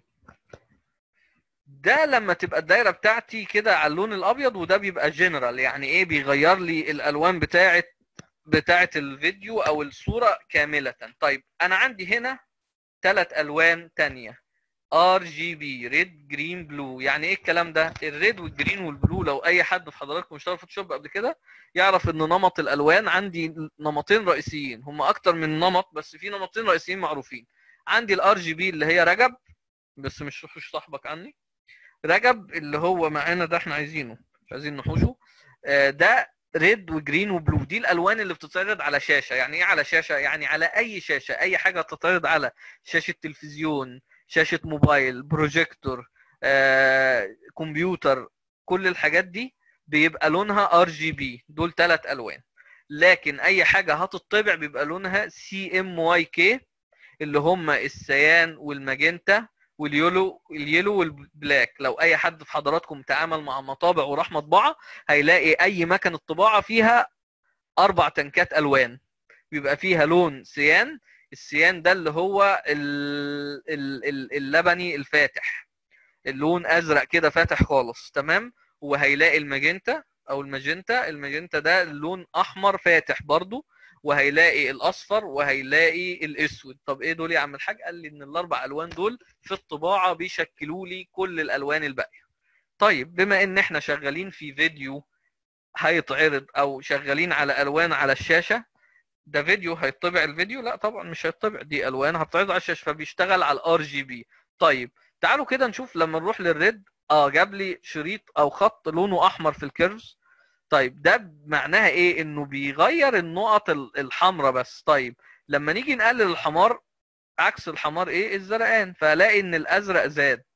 ده لما تبقى الدايره بتاعتي كده على اللون الابيض وده بيبقى جنرال يعني ايه بيغير لي الالوان بتاعه بتاعه الفيديو او الصوره كامله طيب انا عندي هنا ثلاث الوان تانية ار جي بي ريد جرين بلو يعني ايه الكلام ده الريد والجرين والبلو لو اي حد في حضراتكم اشتغل فوتوشوب قبل كده يعرف ان نمط الالوان عندي نمطين رئيسيين هم اكتر من نمط بس في نمطين رئيسيين معروفين عندي الار جي بي اللي هي رجب بس مش مش صاحبك عني رجب اللي هو معانا ده احنا عايزينه مش عايزين نحوشه آه، ده ريد وجرين وبلو دي الالوان اللي بتتعرض على شاشه يعني ايه على شاشه يعني على اي شاشه اي حاجه تتعرض على شاشه تلفزيون شاشه موبايل بروجيكتور آه، كمبيوتر كل الحاجات دي بيبقى لونها ار جي بي دول ثلاث الوان لكن اي حاجه هتطبع بيبقى لونها سي ام واي كي اللي هم السيان والماجنتا واليولو اليلو والبلاك لو اي حد في حضراتكم تعامل مع مطابع وراح مطبعه هيلاقي اي مكنه طباعه فيها اربع تنكات الوان بيبقى فيها لون سيان السيان ده اللي هو ال- ال- ال- اللبني الفاتح اللون ازرق كده فاتح خالص تمام وهيلاقي الماجنتا او الماجنتا الماجنتا ده لون احمر فاتح برضو وهيلاقي الاصفر وهيلاقي الاسود طب ايه دول يا عم الحاج قال لي ان الاربع الوان دول في الطباعه بيشكلوا لي كل الالوان الباقيه طيب بما ان احنا شغالين في فيديو هيتعرض او شغالين على الوان على الشاشه ده فيديو هيطبع الفيديو لا طبعا مش هيطبع دي الوان هتتعرض على الشاشه فبيشتغل على الار جي بي طيب تعالوا كده نشوف لما نروح للريد اه جاب لي شريط او خط لونه احمر في الكيرفز طيب ده معناها ايه انه بيغير النقط ال- الحمراء بس طيب لما نيجي نقلل الحمار عكس الحمار ايه الزرقان فالاقي ان الازرق زاد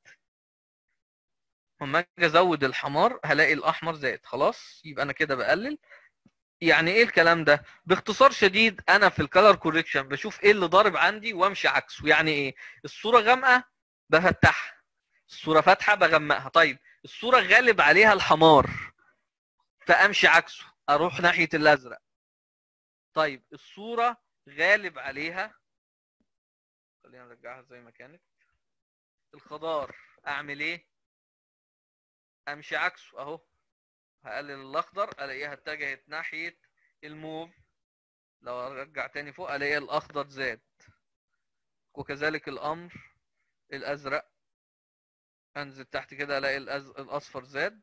لما اجي ازود الحمار هلاقي الاحمر زاد خلاص يبقى انا كده بقلل يعني ايه الكلام ده باختصار شديد انا في الكالر كوريكشن بشوف ايه اللي ضارب عندي وامشي عكسه يعني ايه الصوره غامقه بفتحها الصوره فاتحه بغمقها طيب الصوره غالب عليها الحمار فامشي عكسه اروح ناحيه الازرق طيب الصوره غالب عليها خلينا نرجعها زي ما كانت الخضار اعمل ايه امشي عكسه اهو هقلل الاخضر الاقيها اتجهت ناحيه الموف لو ارجع تاني فوق الاقي الاخضر زاد وكذلك الامر الازرق انزل تحت كده الاقي الأز... الاصفر زاد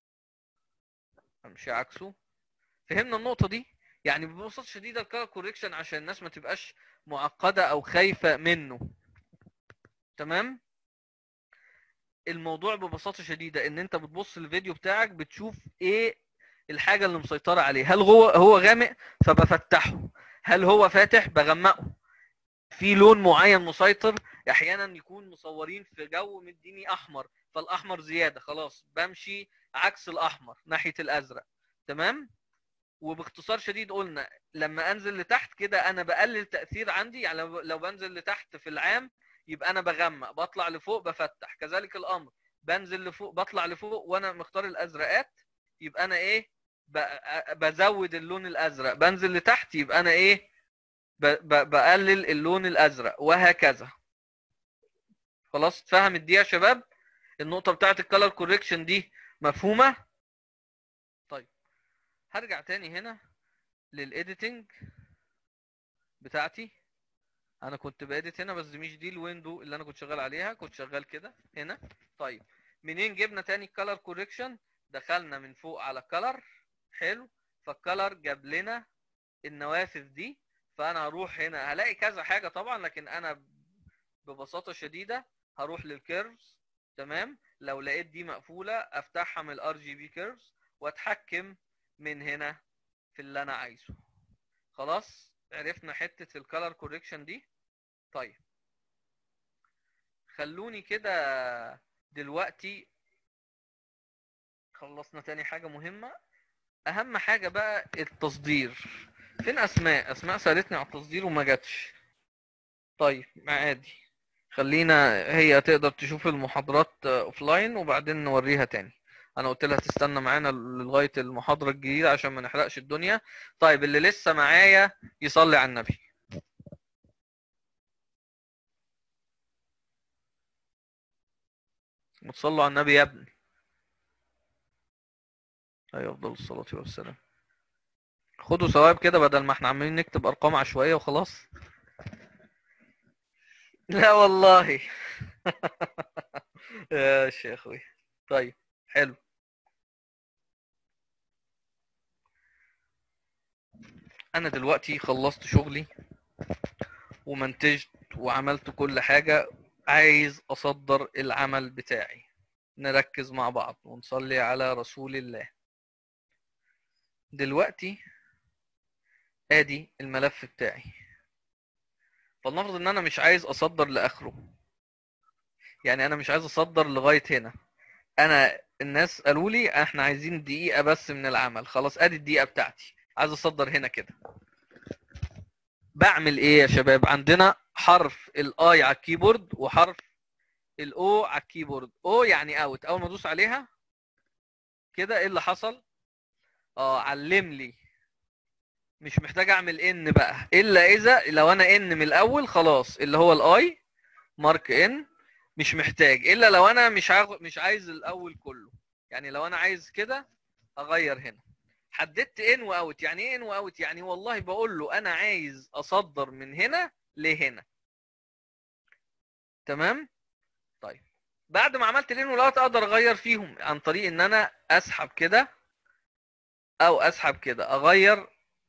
امشي عكسه فهمنا النقطه دي يعني ببساطه شديده الكالر كوريكشن عشان الناس ما تبقاش معقده او خايفه منه تمام الموضوع ببساطه شديده ان انت بتبص الفيديو بتاعك بتشوف ايه الحاجه اللي مسيطره عليه هل هو هو غامق فبفتحه هل هو فاتح بغمقه في لون معين مسيطر احيانا يكون مصورين في جو مديني احمر فالاحمر زياده خلاص بمشي عكس الاحمر ناحيه الازرق تمام وباختصار شديد قلنا لما انزل لتحت كده انا بقلل تاثير عندي يعني لو- لو بنزل لتحت في العام يبقى انا بغمق بطلع لفوق بفتح كذلك الامر بنزل لفوق بطلع لفوق وانا مختار الازرقات يبقى انا ايه ب- بزود اللون الازرق بنزل لتحت يبقى انا ايه ب- ب- بقلل اللون الازرق وهكذا خلاص اتفهمت دي يا شباب النقطه بتاعت الكالر كوريكشن دي مفهومه طيب هرجع تاني هنا للايديتنج بتاعتي انا كنت باديت هنا بس مش دي الويندو اللي انا كنت شغال عليها كنت شغال كده هنا طيب منين جبنا تاني الكالر كوريكشن دخلنا من فوق على كلر حلو فالكلر جاب لنا النوافذ دي فانا هروح هنا هلاقي كذا حاجه طبعا لكن انا ببساطه شديده هروح للكيرفز تمام لو لقيت دي مقفوله افتحها من الار جي بي كيرفز واتحكم من هنا في اللي انا عايزه خلاص عرفنا حته الكالر كوريكشن دي طيب خلوني كده دلوقتي خلصنا تاني حاجه مهمه اهم حاجه بقى التصدير فين اسماء اسماء سالتني على التصدير وما جاتش طيب عادي خلينا هي تقدر تشوف المحاضرات اوفلاين وبعدين نوريها تاني انا قلت لها تستنى معانا لغايه المحاضره الجديده عشان ما نحرقش الدنيا طيب اللي لسه معايا يصلي على النبي وتصلوا على النبي يا ابني ايوه افضل الصلاه والسلام خدوا ثواب كده بدل ما احنا عمالين نكتب ارقام عشوائيه وخلاص لا والله يا شيخ طيب حلو انا دلوقتي خلصت شغلي ومنتجت وعملت كل حاجة عايز اصدر العمل بتاعي نركز مع بعض ونصلي على رسول الله دلوقتي ادي الملف بتاعي فلنفرض ان انا مش عايز اصدر لاخره يعني انا مش عايز اصدر لغايه هنا انا الناس قالوا لي احنا عايزين دقيقه بس من العمل خلاص ادي الدقيقه بتاعتي عايز اصدر هنا كده بعمل ايه يا شباب عندنا حرف الاي على الكيبورد وحرف الاو على الكيبورد او يعني اوت اول ما ادوس عليها كده ايه اللي حصل اه علم لي مش محتاج اعمل ان بقى الا اذا لو انا ان من الاول خلاص اللي هو الاي مارك ان مش محتاج الا لو انا مش عايز مش عايز الاول كله يعني لو انا عايز كده اغير هنا حددت ان واوت يعني ايه ان واوت يعني والله بقول له انا عايز اصدر من هنا لهنا تمام طيب بعد ما عملت الان والاوت اقدر اغير فيهم عن طريق ان انا اسحب كده او اسحب كده اغير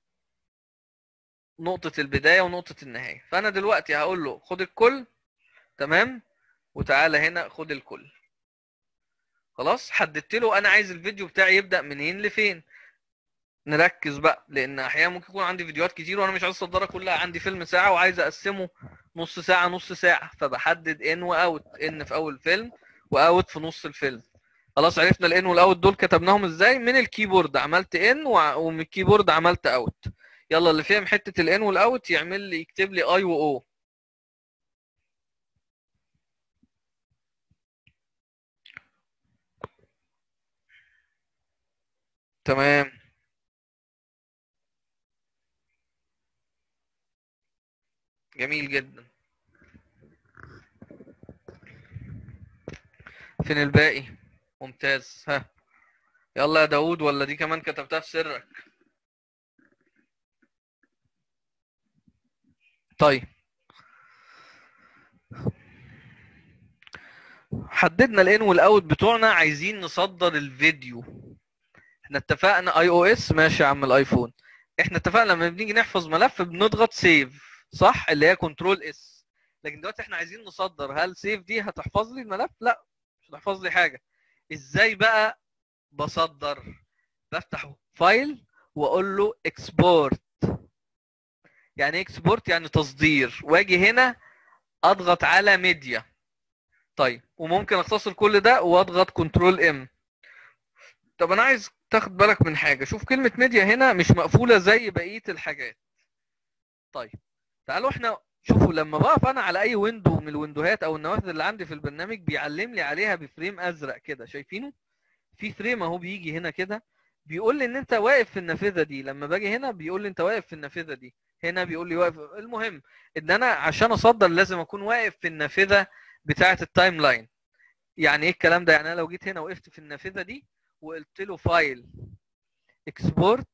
نقطة البداية ونقطة النهاية فانا دلوقتي هقول له خد الكل تمام وتعالى هنا خد الكل خلاص حددت له انا عايز الفيديو بتاعي يبدأ منين لفين نركز بقى لان احيانا ممكن يكون عندي فيديوهات كتير وانا مش عايز اصدرها كلها عندي فيلم ساعة وعايز اقسمه نص ساعة نص ساعة فبحدد ان واوت ان في اول فيلم واوت في نص الفيلم خلاص عرفنا الان والاوت دول كتبناهم ازاي من الكيبورد عملت ان ومن الكيبورد عملت اوت يلا اللي فهم حته الان والاوت يعمل لي يكتب لي اي واو تمام جميل جدا فين الباقي ممتاز ها يلا يا داوود ولا دي كمان كتبتها في سرك طيب حددنا الان والاوت بتوعنا عايزين نصدر الفيديو احنا اتفقنا اي او اس ماشي يا عم الايفون احنا اتفقنا لما بنيجي نحفظ ملف بنضغط سيف صح اللي هي كنترول اس لكن دلوقتي احنا عايزين نصدر هل سيف دي هتحفظ لي الملف لا مش هتحفظ لي حاجه ازاي بقى بصدر بفتح فايل واقول له اكسبورت يعني اكسبورت يعني تصدير واجي هنا اضغط على ميديا طيب وممكن اختصر كل ده واضغط كنترول ام طب انا عايز تاخد بالك من حاجه شوف كلمه ميديا هنا مش مقفوله زي بقيه الحاجات طيب تعالوا احنا شوفوا لما بقف انا على اي ويندو من الويندوهات او النوافذ اللي عندي في البرنامج بيعلم لي عليها بفريم ازرق كده شايفينه في فريم اهو بيجي هنا كده بيقول لي ان انت واقف في النافذه دي لما باجي هنا بيقول لي انت واقف في النافذه دي هنا بيقول لي واقف المهم ان انا عشان اصدر لازم اكون واقف في النافذه بتاعه التايم لاين يعني ايه الكلام ده يعني انا لو جيت هنا وقفت في النافذه دي وقلت له فايل اكسبورت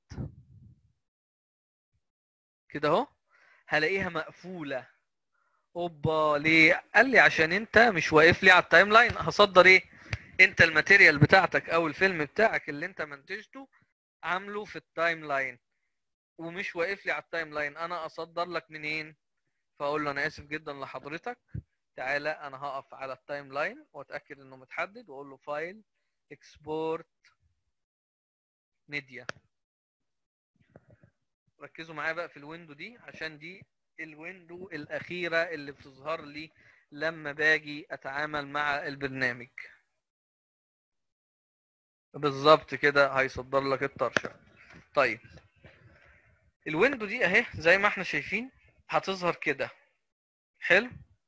كده اهو هلاقيها مقفوله اوبا ليه قال لي عشان انت مش واقف لي على التايم لاين هصدر ايه انت الماتيريال بتاعتك او الفيلم بتاعك اللي انت منتجته عامله في التايم لاين ومش واقف لي على التايم لاين انا اصدر لك منين فاقول له انا اسف جدا لحضرتك تعالى انا هقف على التايم لاين واتاكد انه متحدد واقول له فايل اكسبورت ميديا ركزوا معايا بقى في الويندو دي عشان دي الويندو الاخيره اللي بتظهر لي لما باجي اتعامل مع البرنامج بالظبط كده هيصدر لك الطرشه طيب الويندو دي اهي زي ما احنا شايفين هتظهر كده حلو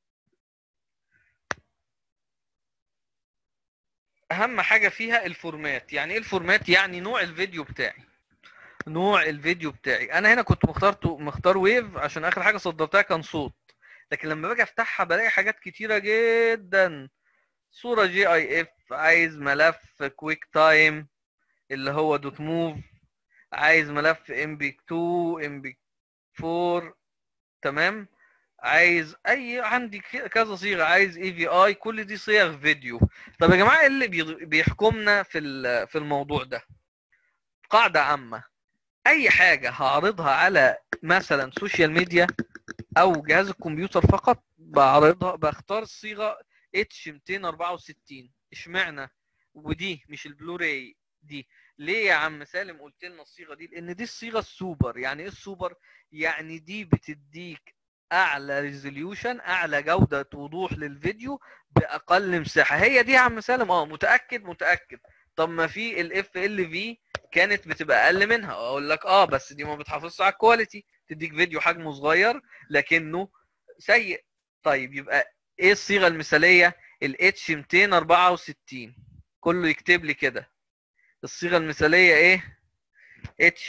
اهم حاجه فيها الفورمات يعني ايه الفورمات يعني نوع الفيديو بتاعي نوع الفيديو بتاعي انا هنا كنت مختار مختار ويف عشان اخر حاجه صدرتها كان صوت لكن لما باجي افتحها بلاقي حاجات كتيره جدا صوره جي اي اف عايز ملف كويك تايم اللي هو دوت موف عايز ملف ام بي 2 ام بي 4 تمام عايز اي عندي كذا صيغه عايز اي في اي كل دي صيغ فيديو طب يا جماعه ايه اللي بيحكمنا في في الموضوع ده قاعده عامه اي حاجه هعرضها على مثلا سوشيال ميديا او جهاز الكمبيوتر فقط بعرضها بختار الصيغه اتش 264 اشمعنى ودي مش البلوراي دي ليه يا عم سالم قلت لنا الصيغه دي لان دي الصيغه السوبر يعني ايه السوبر يعني دي بتديك اعلى ريزوليوشن اعلى جوده وضوح للفيديو باقل مساحه هي دي يا عم سالم اه متاكد متاكد طب ما في الاف ال في كانت بتبقى اقل منها اقول لك اه بس دي ما بتحافظش على الكواليتي تديك فيديو حجمه صغير لكنه سيء طيب يبقى ايه الصيغه المثاليه الاتش 264 كله يكتب لي كده الصيغه المثاليه ايه اتش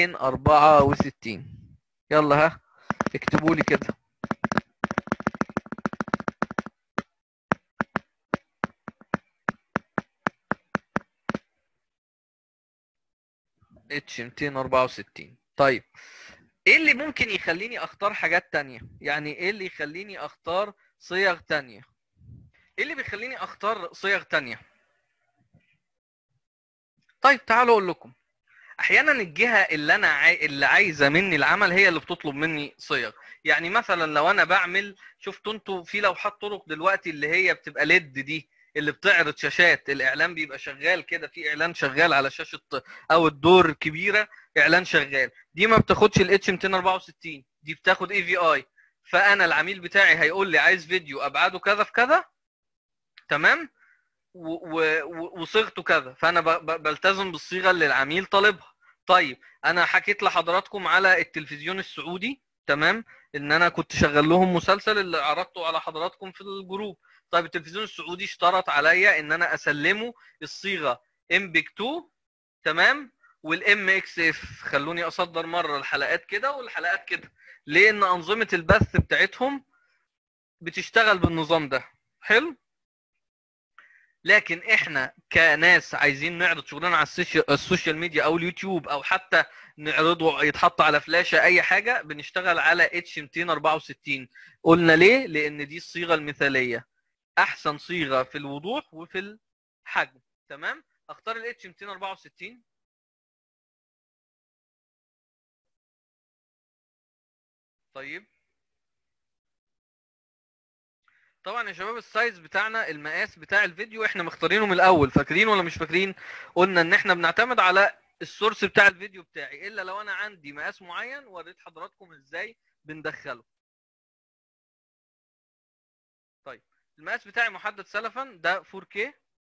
264 يلا ها اكتبوا لي كده اتش 264 طيب ايه اللي ممكن يخليني اختار حاجات تانية يعني ايه اللي يخليني اختار صيغ تانية ايه اللي بيخليني اختار صيغ تانية طيب تعالوا اقول لكم احيانا الجهه اللي انا عاي... اللي عايزه مني العمل هي اللي بتطلب مني صيغ يعني مثلا لو انا بعمل شفتوا انتوا في لوحات طرق دلوقتي اللي هي بتبقى ليد دي اللي بتعرض شاشات الاعلان بيبقى شغال كده في اعلان شغال على شاشه او الدور كبيره اعلان شغال دي ما بتاخدش الاتش 264 دي بتاخد اي في اي فانا العميل بتاعي هيقول لي عايز فيديو ابعاده كذا في كذا تمام و- و- وصيغته كذا فانا ب- ب- بلتزم بالصيغه اللي العميل طالبها طيب انا حكيت لحضراتكم على التلفزيون السعودي تمام ان انا كنت شغال لهم مسلسل اللي عرضته على حضراتكم في الجروب طيب التلفزيون السعودي اشترط عليا ان انا اسلمه الصيغه ام بيك 2 تمام والام اكس اف خلوني اصدر مره الحلقات كده والحلقات كده لان انظمه البث بتاعتهم بتشتغل بالنظام ده حلو لكن احنا كناس عايزين نعرض شغلنا على السوشيال- السوشيال ميديا او اليوتيوب او حتى نعرضه يتحط على فلاشه اي حاجه بنشتغل على اتش 264 قلنا ليه لان دي الصيغه المثاليه احسن صيغه في الوضوح وفي الحجم تمام اختار الاتش 264 طيب طبعا يا شباب السايز بتاعنا المقاس بتاع الفيديو احنا مختارينه من الاول فاكرين ولا مش فاكرين قلنا ان احنا بنعتمد على السورس بتاع الفيديو بتاعي الا لو انا عندي مقاس معين وريت حضراتكم ازاي بندخله طيب المقاس بتاعي محدد سلفا ده 4K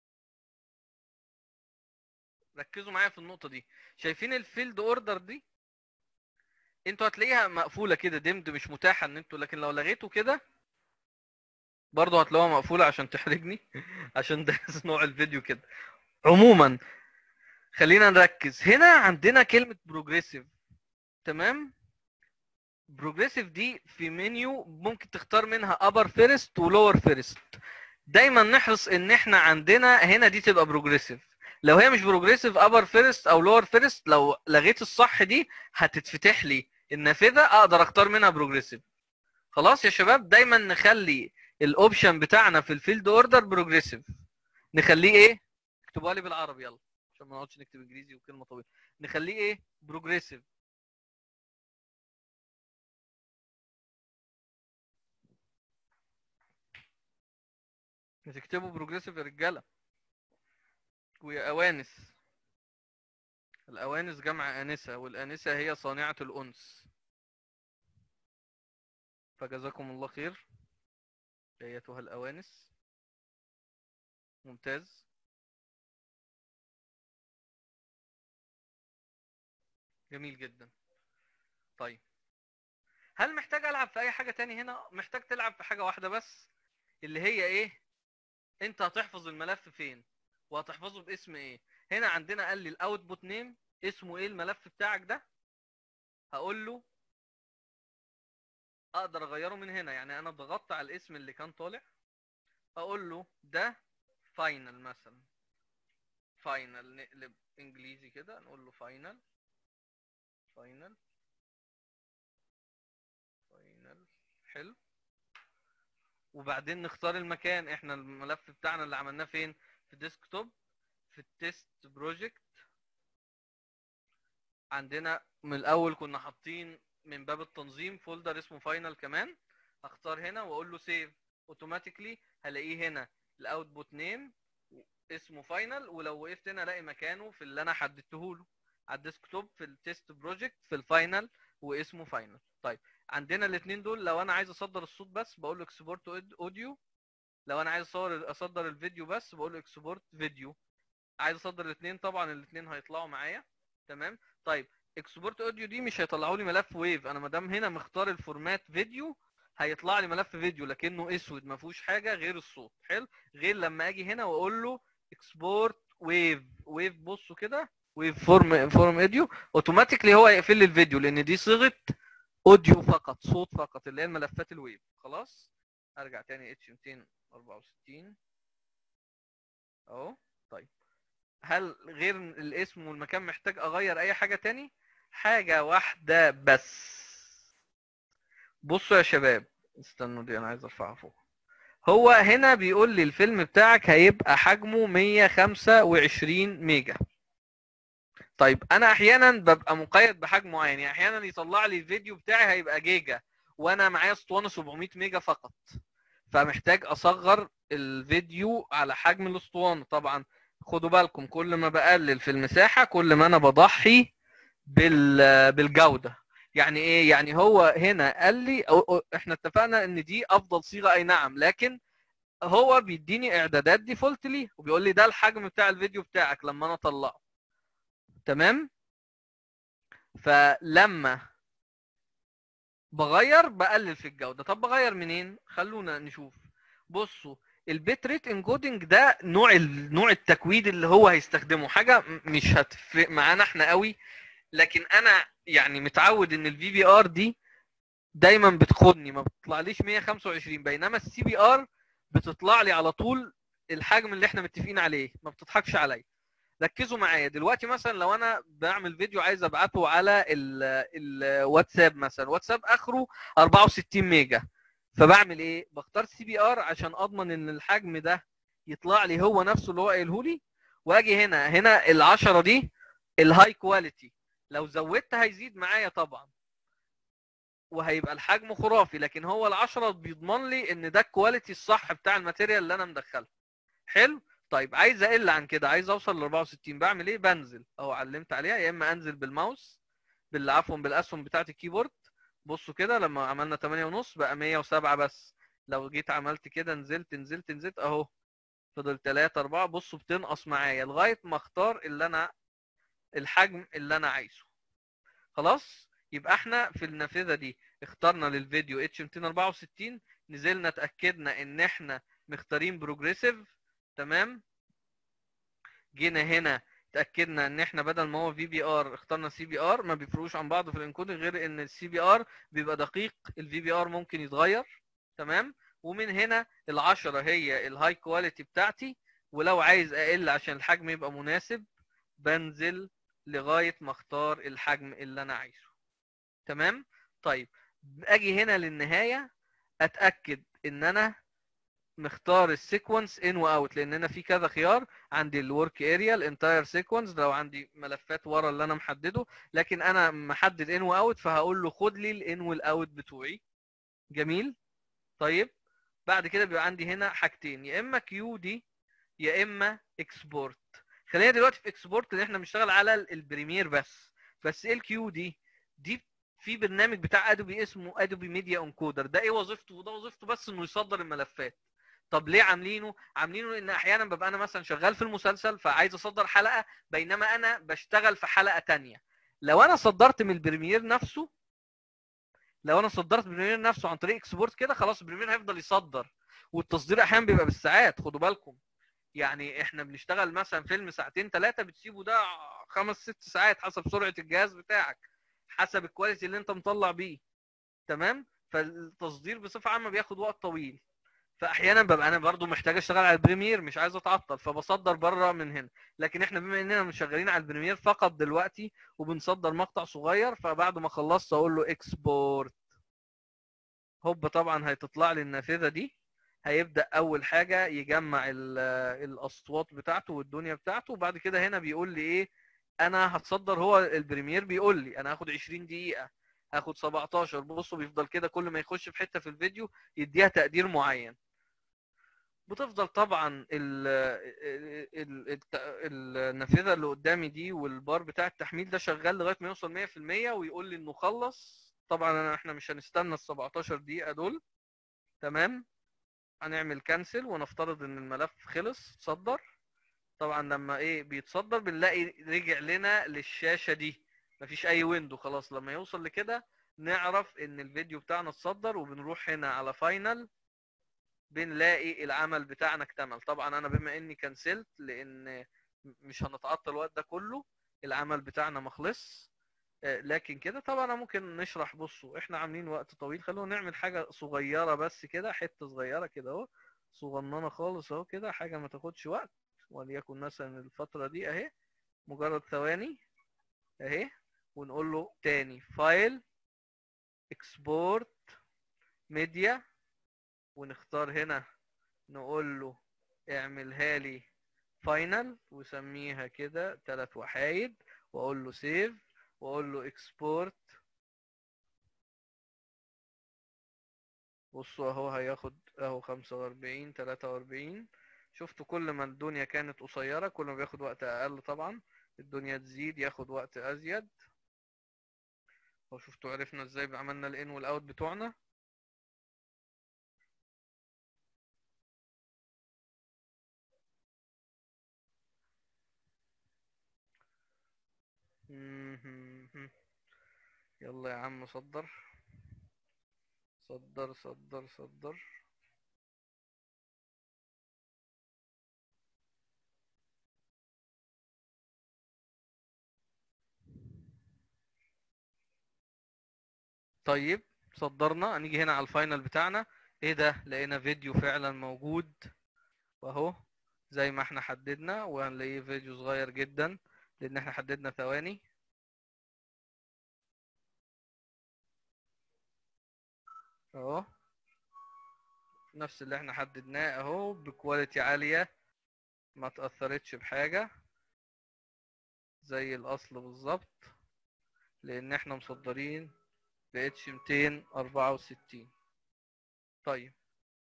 ركزوا معايا في النقطة دي شايفين الفيلد اوردر دي انتوا هتلاقيها مقفولة كده دمد مش متاحة ان انتوا لكن لو لغيتوا كده برضه هتلاقوها مقفولة عشان تحرجني عشان ده نوع الفيديو كده عموما خلينا نركز هنا عندنا كلمة بروجريسيف تمام بروجريسيف دي في منيو ممكن تختار منها upper first و lower first دايما نحرص ان احنا عندنا هنا دي تبقى بروجريسيف لو هي مش بروجريسيف upper first او lower first لو لغيت الصح دي هتتفتح لي النافذة اقدر اختار منها بروجريسيف خلاص يا شباب دايما نخلي الاوبشن بتاعنا في الفيلد اوردر بروجريسيف نخليه ايه اكتبوها لي بالعربي يلا عشان ما نقعدش نكتب انجليزي وكلمه طويله نخليه ايه بروجريسيف تكتبوا بروجريسيف يا رجاله ويا اوانس الاوانس جمع انسه والانسه هي صانعه الانس فجزاكم الله خير ايتها الاوانس ممتاز جميل جدا طيب هل محتاج العب في اي حاجه تاني هنا محتاج تلعب في حاجه واحده بس اللي هي ايه انت هتحفظ الملف فين وهتحفظه باسم ايه هنا عندنا قال لي الاوتبوت نيم اسمه ايه الملف بتاعك ده هقول له اقدر اغيره من هنا يعني انا ضغطت على الاسم اللي كان طالع اقول له ده فاينل مثلا فاينل نقلب انجليزي كده نقول له فاينل فاينل فاينل حلو وبعدين نختار المكان احنا الملف بتاعنا اللي عملناه فين في ديسكتوب في التست بروجكت عندنا من الاول كنا حاطين من باب التنظيم فولدر اسمه فاينل كمان اختار هنا واقول له سيف اوتوماتيكلي هلاقيه هنا الاوتبوت نيم اسمه فاينل ولو وقفت هنا الاقي مكانه في اللي انا حددته له على الديسكتوب في التست بروجكت في الفاينل واسمه فاينل طيب عندنا الاثنين دول لو انا عايز اصدر الصوت بس بقول له اكسبورت اوديو لو انا عايز اصور اصدر الفيديو بس بقول له اكسبورت فيديو عايز اصدر الاثنين طبعا الاثنين هيطلعوا معايا تمام طيب اكسبورت اوديو دي مش هيطلعوا لي ملف ويف انا ما دام هنا مختار الفورمات فيديو هيطلع لي ملف فيديو لكنه اسود ما فيهوش حاجه غير الصوت حلو غير لما اجي هنا واقول له اكسبورت ويف ويف بصوا كده ويف فورم فورم اوديو اوتوماتيكلي هو يقفل لي الفيديو لان دي صيغه اوديو فقط صوت فقط اللي هي الملفات الويف خلاص ارجع تاني اتش 264 اهو طيب هل غير الاسم والمكان محتاج اغير اي حاجه تاني حاجه واحده بس بصوا يا شباب استنوا دي انا عايز ارفعها فوق هو هنا بيقول لي الفيلم بتاعك هيبقى حجمه 125 ميجا طيب انا احيانا ببقى مقيد بحجم معين يعني احيانا يطلع لي الفيديو بتاعي هيبقى جيجا وانا معايا اسطوانه 700 ميجا فقط فمحتاج اصغر الفيديو على حجم الاسطوانه طبعا خدوا بالكم كل ما بقلل في المساحه كل ما انا بضحي بال بالجوده يعني ايه يعني هو هنا قال لي أو أو احنا اتفقنا ان دي افضل صيغه اي نعم لكن هو بيديني اعدادات ديفولت ليه وبيقول لي ده الحجم بتاع الفيديو بتاعك لما انا اطلعه تمام فلما بغير بقلل في الجوده طب بغير منين خلونا نشوف بصوا البيت ريت انكودنج ده نوع ال- نوع التكويد اللي هو هيستخدمه حاجه م- مش هتفرق معانا احنا قوي لكن انا يعني متعود ان الفي بي ار دي دايما بتخدني ما بتطلعليش 125 بينما السي بي ار بتطلع لي على طول الحجم اللي احنا متفقين عليه ما بتضحكش عليا ركزوا معايا دلوقتي مثلا لو انا بعمل فيديو عايز ابعته على ال- الواتساب مثلا واتساب اخره 64 ميجا فبعمل ايه بختار سي بي ار عشان اضمن ان الحجم ده يطلع لي هو نفسه اللي هو قايله لي واجي هنا هنا ال10 دي الهاي كواليتي لو زودت هيزيد معايا طبعا وهيبقى الحجم خرافي لكن هو العشرة بيضمن لي ان ده الكواليتي الصح بتاع الماتيريال اللي انا مدخلها حلو طيب عايز اقل عن كده عايز اوصل ل 64 بعمل ايه بنزل اهو علمت عليها يا اما انزل بالماوس بال عفوا بالاسهم بتاعه الكيبورد بصوا كده لما عملنا 8 ونص بقى 107 بس لو جيت عملت كده نزلت نزلت نزلت اهو فضل 3 4 بصوا بتنقص معايا لغايه ما اختار اللي انا الحجم اللي انا عايزه خلاص يبقى احنا في النافذه دي اخترنا للفيديو اتش 264 نزلنا اتاكدنا ان احنا مختارين بروجريسيف تمام جينا هنا اتاكدنا ان احنا بدل ما هو في بي ار اخترنا سي بي ار ما بيفرقوش عن بعض في الانكودنج غير ان السي بي ار بيبقى دقيق الفي بي ار ممكن يتغير تمام ومن هنا العشرة هي الهاي كواليتي بتاعتي ولو عايز اقل عشان الحجم يبقى مناسب بنزل لغايه ما اختار الحجم اللي انا عايزه تمام طيب اجي هنا للنهايه اتاكد ان انا مختار السيكونس ان واوت لان انا في كذا خيار عندي الورك اريا الانتاير سيكونس لو عندي ملفات ورا اللي انا محدده لكن انا محدد ان واوت فهقول له خد لي الان والاوت بتوعي جميل طيب بعد كده بيبقى عندي هنا حاجتين يا اما كيو دي يا اما اكسبورت خلينا دلوقتي في اكسبورت لان احنا بنشتغل على ال- البريمير بس بس ايه الكيو دي دي في برنامج بتاع ادوبي اسمه ادوبي ميديا انكودر ده ايه وظيفته وده وظيفته بس انه يصدر الملفات طب ليه عاملينه عاملينه لان احيانا ببقى انا مثلا شغال في المسلسل فعايز اصدر حلقه بينما انا بشتغل في حلقه تانية لو انا صدرت من البريمير نفسه لو انا صدرت البريمير نفسه عن طريق اكسبورت كده خلاص البريمير هيفضل يصدر والتصدير احيانا بيبقى بالساعات خدوا بالكم يعني احنا بنشتغل مثلا فيلم ساعتين ثلاثه بتسيبه ده خمس ست ساعات حسب سرعه الجهاز بتاعك حسب الكواليتي اللي انت مطلع بيه تمام فالتصدير بصفه عامه بياخد وقت طويل فاحيانا ببقى انا برضو محتاج اشتغل على البريمير مش عايز اتعطل فبصدر بره من هنا لكن احنا بما اننا مش شغالين على البريمير فقط دلوقتي وبنصدر مقطع صغير فبعد ما خلصت اقول له اكسبورت هوب طبعا هتطلع لي النافذه دي هيبدا اول حاجه يجمع ال- الاصوات بتاعته والدنيا بتاعته وبعد كده هنا بيقول لي ايه انا هتصدر هو البريمير بيقول لي انا هاخد 20 دقيقه هاخد 17 بصوا بيفضل كده كل ما يخش في حته في الفيديو يديها تقدير معين بتفضل طبعا ال ال ال النافذه اللي قدامي دي والبار بتاع التحميل ده شغال لغايه ما يوصل 100% ويقول لي انه خلص طبعا انا احنا مش هنستنى ال 17 دقيقه دول تمام هنعمل كانسل ونفترض ان الملف خلص اتصدر طبعا لما ايه بيتصدر بنلاقي رجع لنا للشاشه دي مفيش اي ويندو خلاص لما يوصل لكده نعرف ان الفيديو بتاعنا اتصدر وبنروح هنا على فاينل بنلاقي العمل بتاعنا اكتمل طبعا انا بما اني كنسلت لان مش هنتعطل الوقت ده كله العمل بتاعنا ما خلص آه، لكن كده طبعا أنا ممكن نشرح بصوا احنا عاملين وقت طويل خلونا نعمل حاجة صغيرة بس كده حتة صغيرة كده اهو صغننة خالص اهو كده حاجة ما تاخدش وقت وليكن مثلا الفترة دي اهي مجرد ثواني اهي ونقول له تاني فايل اكسبورت ميديا ونختار هنا نقول له اعملها لي فاينل وسميها كده ثلاث وحايد واقول له سيف واقول له اكسبورت بصوا اهو هياخد اهو 45 43 شفتوا كل ما الدنيا كانت قصيرة كل ما بياخد وقت اقل طبعا الدنيا تزيد ياخد وقت ازيد اهو شفتوا عرفنا ازاي عملنا الان والاوت بتوعنا مهم. يلا يا عم صدر صدر صدر صدر طيب صدرنا هنيجي هنا على الفاينل بتاعنا ايه ده لقينا فيديو فعلا موجود واهو زي ما احنا حددنا وهنلاقيه فيديو صغير جدا لان احنا حددنا ثواني اهو نفس اللي احنا حددناه اهو بكواليتي عالية ما تأثرتش بحاجة زي الاصل بالظبط لان احنا مصدرين ب اتش 264 طيب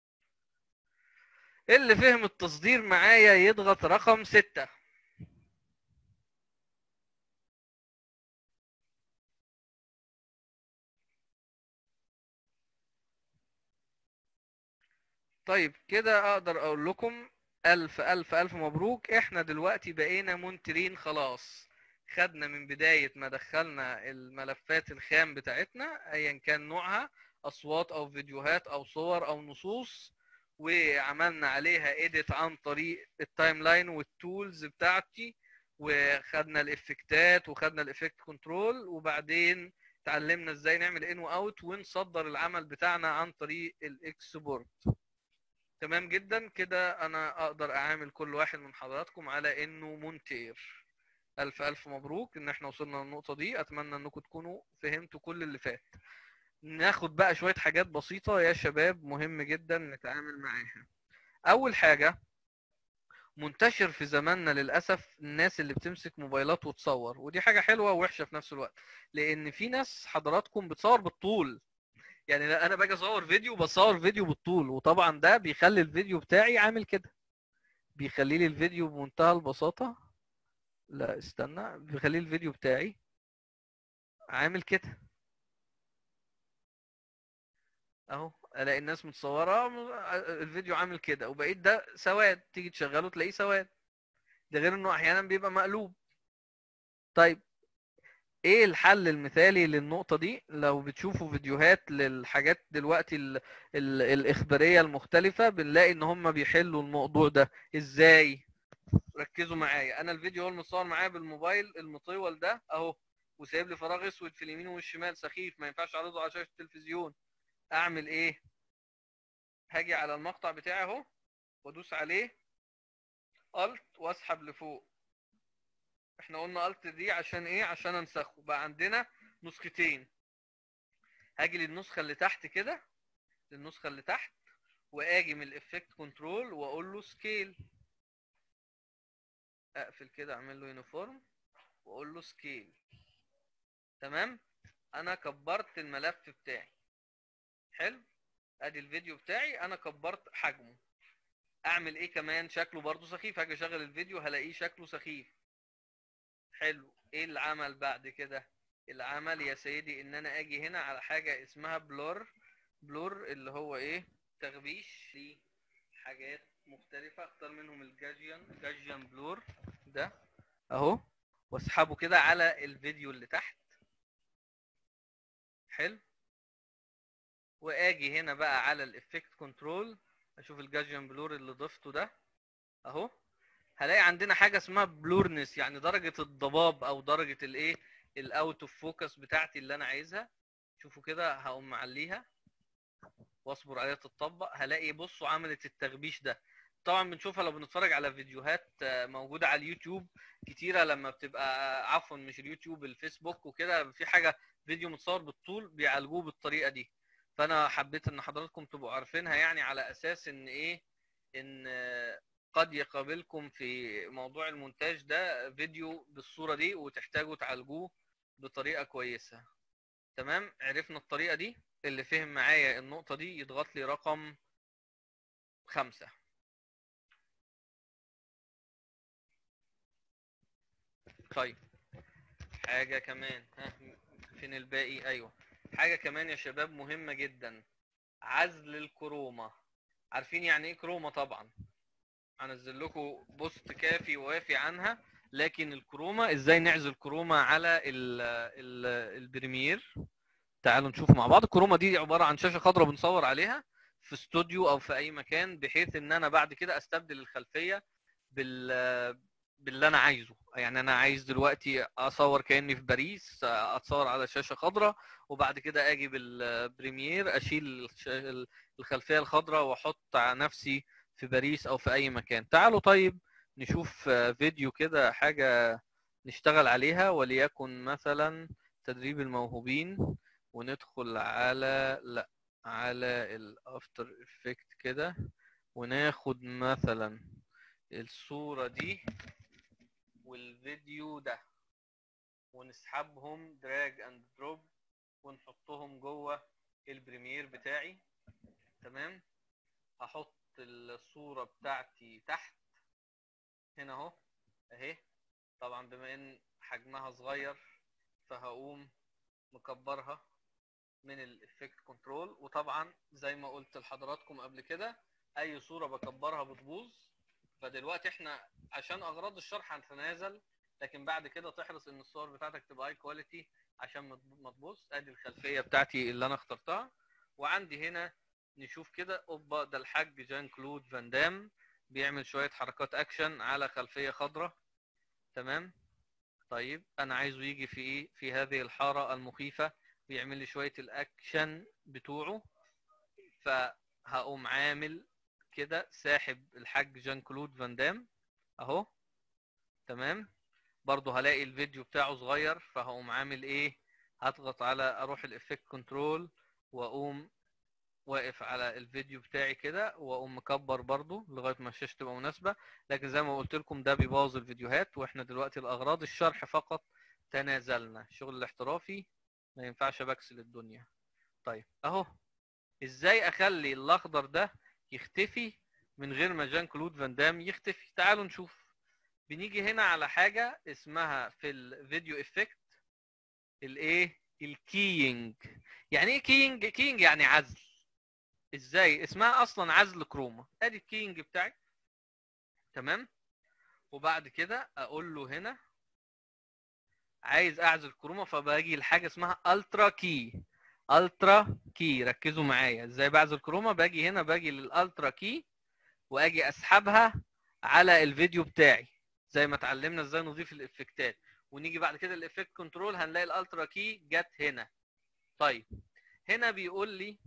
اللي فهم التصدير معايا يضغط رقم ستة طيب كده اقدر اقول لكم الف الف الف مبروك احنا دلوقتي بقينا منترين خلاص خدنا من بداية ما دخلنا الملفات الخام بتاعتنا ايا كان نوعها اصوات او فيديوهات او صور او نصوص وعملنا عليها ايديت عن طريق التايم لاين والتولز بتاعتي وخدنا الافكتات وخدنا الافكت كنترول وبعدين اتعلمنا ازاي نعمل ان واوت ونصدر العمل بتاعنا عن طريق الاكسبورت تمام جدا كده انا اقدر اعامل كل واحد من حضراتكم على انه مونتير الف الف مبروك ان احنا وصلنا للنقطة دي اتمنى انكم تكونوا فهمتوا كل اللي فات ناخد بقى شوية حاجات بسيطة يا شباب مهم جدا نتعامل معاها اول حاجة منتشر في زماننا للاسف الناس اللي بتمسك موبايلات وتصور ودي حاجة حلوة ووحشة في نفس الوقت لان في ناس حضراتكم بتصور بالطول يعني لا انا باجي اصور فيديو بصور فيديو بالطول وطبعا ده بيخلي الفيديو بتاعي عامل كده بيخلي لي الفيديو بمنتهى البساطة لا استنى بيخلي لي الفيديو بتاعي عامل كده اهو الاقي الناس متصوره الفيديو عامل كده وبقيت ده سواد تيجي تشغله تلاقيه سواد ده غير انه احيانا بيبقى مقلوب طيب ايه الحل المثالي للنقطة دي لو بتشوفوا فيديوهات للحاجات دلوقتي ال ال الاخبارية المختلفة بنلاقي ان هم بيحلوا الموضوع ده ازاي ركزوا معايا انا الفيديو هو المتصور معايا بالموبايل المطول ده اهو وسايب لي فراغ اسود في اليمين والشمال سخيف ما ينفعش اعرضه على شاشة التلفزيون اعمل ايه هاجي على المقطع بتاعي اهو وادوس عليه الت واسحب لفوق احنا قلنا الت دي عشان ايه عشان انسخه بقى عندنا نسختين هاجي للنسخه اللي تحت كده للنسخه اللي تحت واجي من الافكت كنترول واقول له سكيل اقفل كده اعمل له يونيفورم واقول له سكيل تمام انا كبرت الملف بتاعي حلو ادي الفيديو بتاعي انا كبرت حجمه اعمل ايه كمان شكله برضو سخيف هاجي اشغل الفيديو هلاقيه شكله سخيف حلو ايه العمل بعد كده العمل يا سيدي ان انا اجي هنا على حاجة اسمها بلور بلور اللي هو ايه تغبيش في حاجات مختلفة اختار منهم الجاجيان جاجيان بلور ده اهو واسحبه كده على الفيديو اللي تحت حلو واجي هنا بقى على الافكت كنترول اشوف الجاجيان بلور اللي ضفته ده اهو هلاقي عندنا حاجه اسمها بلورنس يعني درجه الضباب او درجه الايه الاوت اوف فوكس بتاعتي اللي انا عايزها شوفوا كده هقوم معليها واصبر عليها تتطبق هلاقي بصوا عملت التغبيش ده طبعا بنشوفها لو بنتفرج على فيديوهات آه، موجوده على اليوتيوب كتيره لما بتبقى عفوا مش اليوتيوب الفيسبوك وكده في حاجه فيديو متصور بالطول بيعالجوه بالطريقه دي فانا حبيت ان حضراتكم تبقوا عارفينها يعني على اساس ان ايه ان آه، قد يقابلكم في موضوع المونتاج ده فيديو بالصوره دي وتحتاجوا تعالجوه بطريقه كويسه تمام عرفنا الطريقه دي اللي فهم معايا النقطه دي يضغط لي رقم خمسة طيب حاجة كمان ها فين الباقي ايوه حاجة كمان يا شباب مهمة جدا عزل الكروما عارفين يعني ايه كروما طبعا هنزل لكم بوست كافي ووافي عنها لكن الكروما ازاي نعزل كروما على ال ال البريمير تعالوا نشوف مع بعض الكروما دي عبارة عن شاشة خضراء بنصور عليها في استوديو او في اي مكان بحيث ان انا بعد كده استبدل الخلفية بال باللي انا عايزه يعني انا عايز دلوقتي اصور كاني في باريس اتصور على شاشه خضراء وبعد كده اجي بالبريمير اشيل الش- الخلفيه الخضراء واحط على نفسي في باريس او في اي مكان تعالوا طيب نشوف فيديو كده حاجه نشتغل عليها وليكن مثلا تدريب الموهوبين وندخل على لا على الافتر افكت كده وناخد مثلا الصوره دي والفيديو ده ونسحبهم دراج اند دروب ونحطهم جوه البريمير بتاعي تمام هحط الصورة بتاعتي تحت هنا اهو اهي طبعا بما ان حجمها صغير فهقوم مكبرها من الافكت كنترول وطبعا زي ما قلت لحضراتكم قبل كده اي صورة بكبرها بتبوظ فدلوقتي احنا عشان اغراض الشرح هنتنازل لكن بعد كده تحرص ان الصور بتاعتك تبقى هاي كواليتي عشان ما تب- ما تبوظ ادي الخلفيه بتاعتي اللي انا اخترتها وعندي هنا نشوف كده اوبا ده الحاج جان كلود فان دام بيعمل شويه حركات اكشن على خلفيه خضراء تمام طيب انا عايزه يجي في ايه في هذه الحاره المخيفه ويعمل لي شويه الاكشن بتوعه فهقوم عامل كده ساحب الحاج جان كلود فان دام اهو تمام برضه هلاقي الفيديو بتاعه صغير فهقوم عامل ايه هضغط على اروح الافكت كنترول واقوم واقف على الفيديو بتاعي كده واقوم مكبر برضه لغايه ما الشاشه تبقى مناسبه لكن زي ما قلت لكم ده بيبوظ الفيديوهات واحنا دلوقتي لاغراض الشرح فقط تنازلنا الشغل الاحترافي ما ينفعش بكسل الدنيا طيب اهو ازاي اخلي الاخضر ده يختفي من غير ما جان كلود فان دام يختفي تعالوا نشوف بنيجي هنا على حاجه اسمها في الفيديو افكت الايه الكينج يعني ايه كينج كينج يعني عزل ازاي اسمها اصلا عزل كروما ادي الكينج بتاعي تمام وبعد كده اقول له هنا عايز اعزل كروما فباجي لحاجه اسمها الترا كي الترا كي ركزوا معايا ازاي بعزل كروما باجي هنا باجي للالترا كي واجي اسحبها على الفيديو بتاعي زي ما اتعلمنا ازاي نضيف الافكتات ونيجي بعد كده الافكت كنترول هنلاقي الالترا كي جت هنا طيب هنا بيقول لي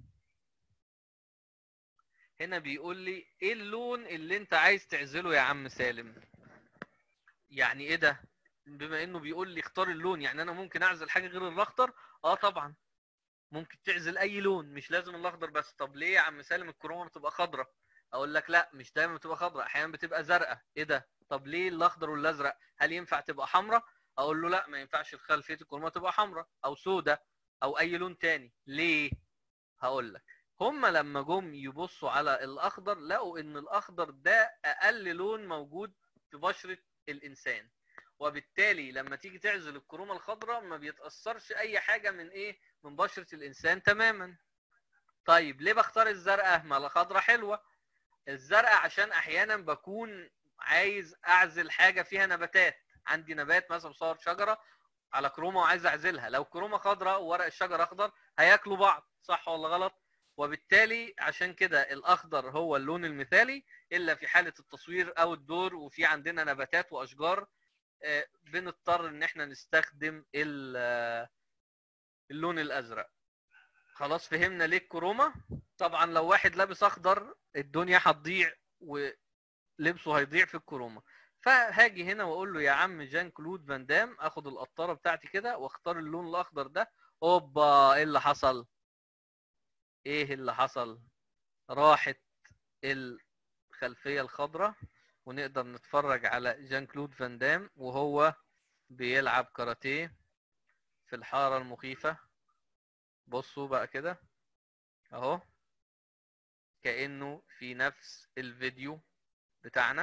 هنا بيقول لي ايه اللون اللي انت عايز تعزله يا عم سالم يعني ايه ده بما انه بيقول لي اختار اللون يعني انا ممكن اعزل حاجه غير الاخضر اه طبعا ممكن تعزل اي لون مش لازم الاخضر بس طب ليه يا عم سالم الكرومه بتبقى خضراء اقول لك لا مش دايما بتبقى خضراء احيانا بتبقى زرقاء ايه ده طب ليه الاخضر والازرق هل ينفع تبقى حمراء اقول له لا ما ينفعش خلفيه الكرومه تبقى حمراء او سوداء او اي لون تاني ليه هقول لك هم لما جم يبصوا على الاخضر لقوا ان الاخضر ده اقل لون موجود في بشره الانسان وبالتالي لما تيجي تعزل الكرومه الخضراء ما بيتاثرش اي حاجه من ايه من بشره الانسان تماما طيب ليه بختار الزرقاء ما الخضراء حلوه الزرقاء عشان احيانا بكون عايز اعزل حاجه فيها نباتات عندي نبات مثلا بصور شجره على كرومه وعايز اعزلها لو كرومه خضراء وورق الشجر اخضر هياكلوا بعض صح ولا غلط وبالتالي عشان كده الاخضر هو اللون المثالي الا في حاله التصوير او الدور وفي عندنا نباتات واشجار آه، بنضطر ان احنا نستخدم ال- آه، اللون الازرق خلاص فهمنا ليه الكرومه طبعا لو واحد لابس اخضر الدنيا هتضيع ولبسه هيضيع في الكرومه فهاجي هنا واقول له يا عم جان كلود فان دام اخد القطاره بتاعتي كده واختار اللون الاخضر ده اوبا ايه اللي حصل ايه اللي حصل راحت الخلفيه الخضراء ونقدر نتفرج على جان كلود فان دام وهو بيلعب كاراتيه في الحاره المخيفه بصوا بقى كده اهو كانه في نفس الفيديو بتاعنا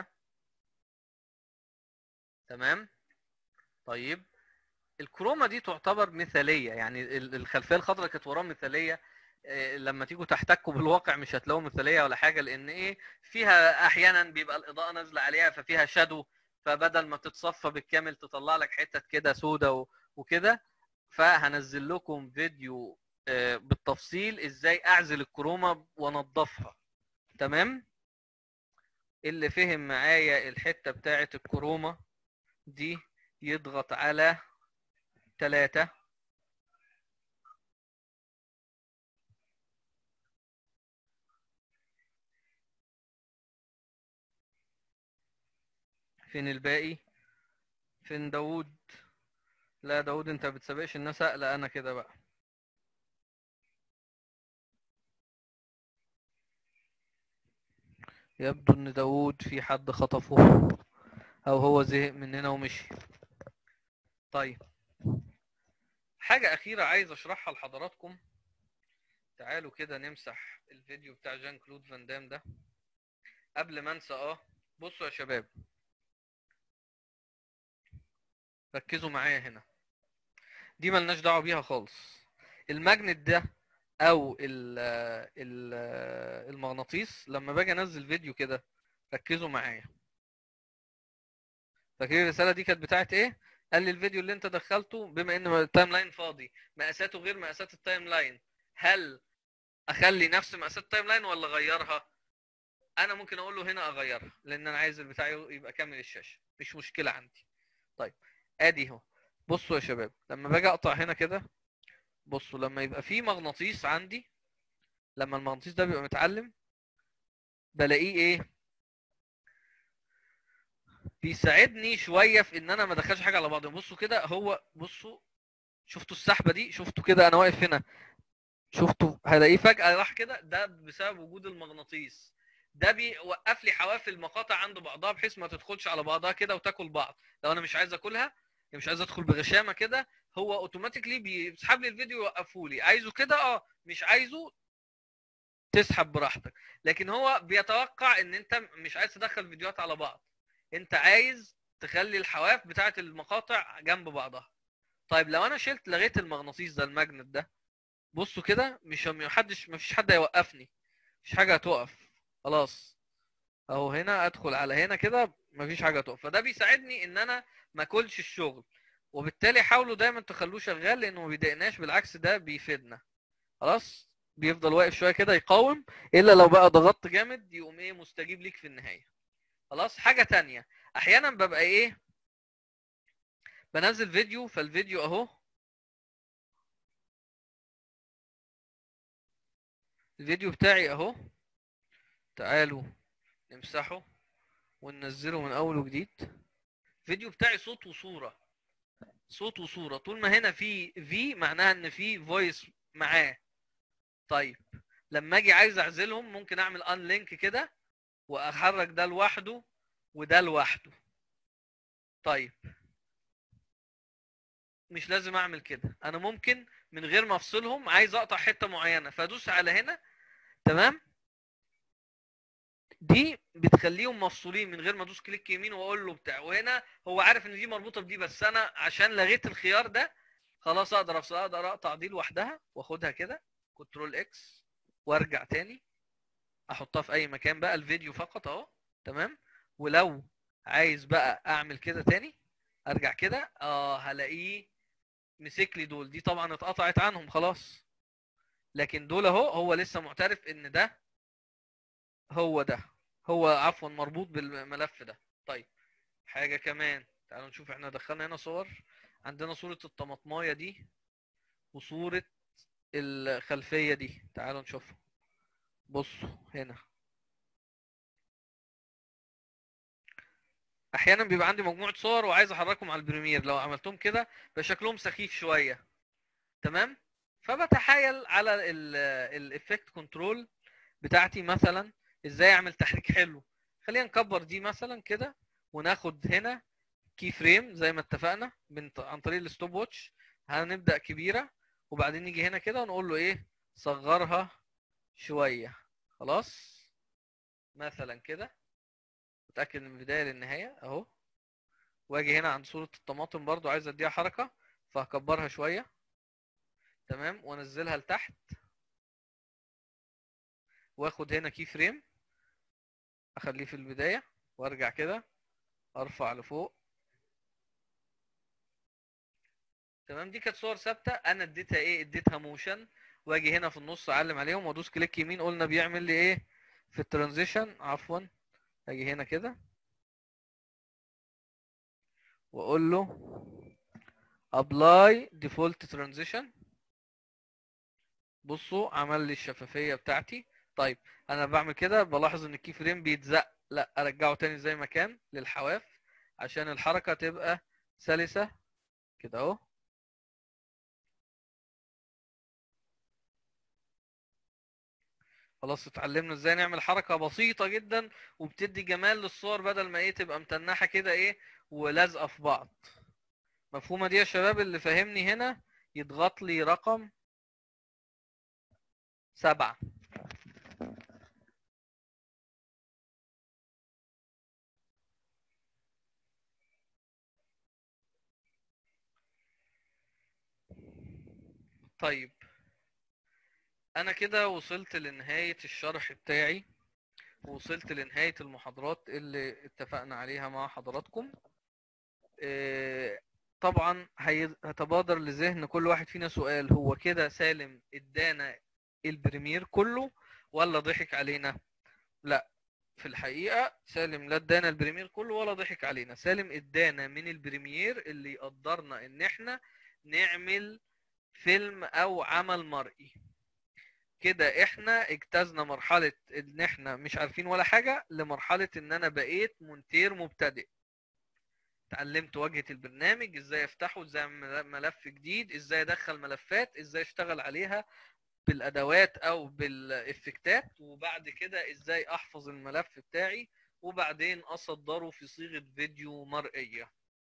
تمام طيب الكروما دي تعتبر مثاليه يعني ال- الخلفيه الخضراء كانت وراه مثاليه آه، لما تيجوا تحتكوا بالواقع مش هتلاقوا مثاليه ولا حاجه لان ايه فيها احيانا بيبقى الاضاءه نازله عليها ففيها شادو فبدل ما تتصفى بالكامل تطلع لك حتت كده سودة و- وكده فهنزل لكم فيديو آه، بالتفصيل ازاي اعزل الكروما وانضفها تمام اللي فهم معايا الحته بتاعه الكروما دي يضغط على ثلاثة فين الباقي فين داوود لا داوود انت بتسابقش الناس لا انا كده بقى يبدو ان داوود في حد خطفه او هو زهق مننا ومشي طيب حاجة أخيرة عايز أشرحها لحضراتكم تعالوا كده نمسح الفيديو بتاع جان كلود فان دام ده قبل ما انسى اه بصوا يا شباب ركزوا معايا هنا دي ملناش دعوة بيها خالص الماجنت ده او ال ال المغناطيس لما باجي انزل فيديو كده ركزوا معايا فاكرين الرسالة دي كانت بتاعت ايه قال لي الفيديو اللي انت دخلته بما ان التايم لاين فاضي مقاساته غير مقاسات التايم لاين هل اخلي نفس مقاسات التايم لاين ولا اغيرها انا ممكن اقول له هنا اغيرها لان انا عايز البتاع يبقى كامل الشاشه مش مشكله عندي طيب ادي اهو بصوا يا شباب لما باجي اقطع هنا كده بصوا لما يبقى في مغناطيس عندي لما المغناطيس ده بيبقى متعلم بلاقيه ايه بيساعدني شويه في ان انا ما ادخلش حاجه على بعض بصوا كده هو بصوا شفتوا السحبه دي شفتوا كده انا واقف هنا شفتوا هلاقيه فجاه راح كده ده بسبب وجود المغناطيس ده بيوقف لي حواف المقاطع عند بعضها بحيث ما تدخلش على بعضها كده وتاكل بعض لو انا مش عايز اكلها مش عايز ادخل بغشامه كده هو اوتوماتيكلي بيسحب لي الفيديو يوقفه لي عايزه كده اه مش عايزه تسحب براحتك لكن هو بيتوقع ان انت مش عايز تدخل فيديوهات على بعض انت عايز تخلي الحواف بتاعه المقاطع جنب بعضها طيب لو انا شلت لغيت المغناطيس ده الماجنت ده بصوا كده مش محدش مفيش حد هيوقفني مفيش حاجه هتوقف خلاص اهو هنا ادخل على هنا كده مفيش حاجه تقف فده بيساعدني ان انا ما اكلش الشغل وبالتالي حاولوا دايما تخلوه شغال لانه ما بيضايقناش بالعكس ده بيفيدنا خلاص بيفضل واقف شويه كده يقاوم الا لو بقى ضغطت جامد يقوم ايه مستجيب ليك في النهايه خلاص حاجه تانية احيانا ببقى ايه بنزل فيديو فالفيديو اهو الفيديو بتاعي اهو تعالوا نمسحه وننزله من اول وجديد الفيديو بتاعي صوت وصورة صوت وصورة طول ما هنا في في معناها ان في فويس معاه طيب لما اجي عايز اعزلهم ممكن اعمل ان لينك كده واحرك ده لوحده وده لوحده طيب مش لازم اعمل كده انا ممكن من غير ما افصلهم عايز اقطع حته معينه فادوس على هنا تمام دي بتخليهم مفصولين من غير ما ادوس كليك يمين واقول له بتاع وهنا هو عارف ان دي مربوطه بدي بس انا عشان لغيت الخيار ده خلاص اقدر افصل اقدر اقطع دي لوحدها واخدها كده كنترول اكس وارجع تاني احطها في اي مكان بقى الفيديو فقط اهو تمام ولو عايز بقى اعمل كده تاني ارجع كده اه هلاقيه مسك لي دول دي طبعا اتقطعت عنهم خلاص لكن دول اهو هو لسه معترف ان ده هو ده هو عفوا مربوط بالملف ده طيب حاجة كمان تعالوا نشوف احنا دخلنا هنا صور عندنا صورة الطماطماية دي وصورة الخلفية دي تعالوا نشوفها بصوا هنا احيانا بيبقى عندي مجموعة صور وعايز احركهم على البريمير لو عملتهم كده بيبقى شكلهم سخيف شوية تمام فبتحايل على الافكت كنترول بتاعتي مثلا ازاي اعمل تحريك حلو خلينا نكبر دي مثلا كده وناخد هنا كي فريم زي ما اتفقنا من عن طريق الستوب واتش هنبدا كبيره وبعدين نيجي هنا كده ونقول له ايه صغرها شويه خلاص مثلا كده اتاكد من البدايه للنهايه اهو واجي هنا عند صوره الطماطم برضو عايز اديها حركه فهكبرها شويه تمام وانزلها لتحت واخد هنا كي فريم اخليه في البدايه وارجع كده ارفع لفوق تمام دي كانت صور ثابته انا اديتها ايه اديتها موشن واجي هنا في النص اعلم عليهم وادوس كليك يمين قلنا بيعمل لي ايه في الترانزيشن عفوا اجي هنا كده واقول له ابلاي ديفولت ترانزيشن بصوا عمل لي الشفافيه بتاعتي طيب انا بعمل كده بلاحظ ان الكي فريم بيتزق لا ارجعه تاني زي ما كان للحواف عشان الحركه تبقى سلسه كده اهو خلاص اتعلمنا ازاي نعمل حركه بسيطه جدا وبتدي جمال للصور بدل ما ايه تبقى متنحه كده ايه ولازقه في بعض مفهومه دي يا شباب اللي فاهمني هنا يضغط لي رقم سبعة طيب انا كده وصلت لنهاية الشرح بتاعي ووصلت لنهاية المحاضرات اللي اتفقنا عليها مع حضراتكم آه، طبعا هي- هتبادر لذهن كل واحد فينا سؤال هو كده سالم ادانا البريمير كله ولا ضحك علينا لا في الحقيقة سالم لا ادانا البريمير كله ولا ضحك علينا سالم ادانا من البريمير اللي يقدرنا ان احنا نعمل فيلم او عمل مرئي كده احنا اجتزنا مرحلة ان احنا مش عارفين ولا حاجة لمرحلة ان انا بقيت مونتير مبتدئ اتعلمت واجهة البرنامج ازاي افتحه ازاي اعمل ملف جديد ازاي ادخل ملفات ازاي اشتغل عليها بالادوات او بالافكتات وبعد كده ازاي احفظ الملف بتاعي وبعدين اصدره في صيغة فيديو مرئية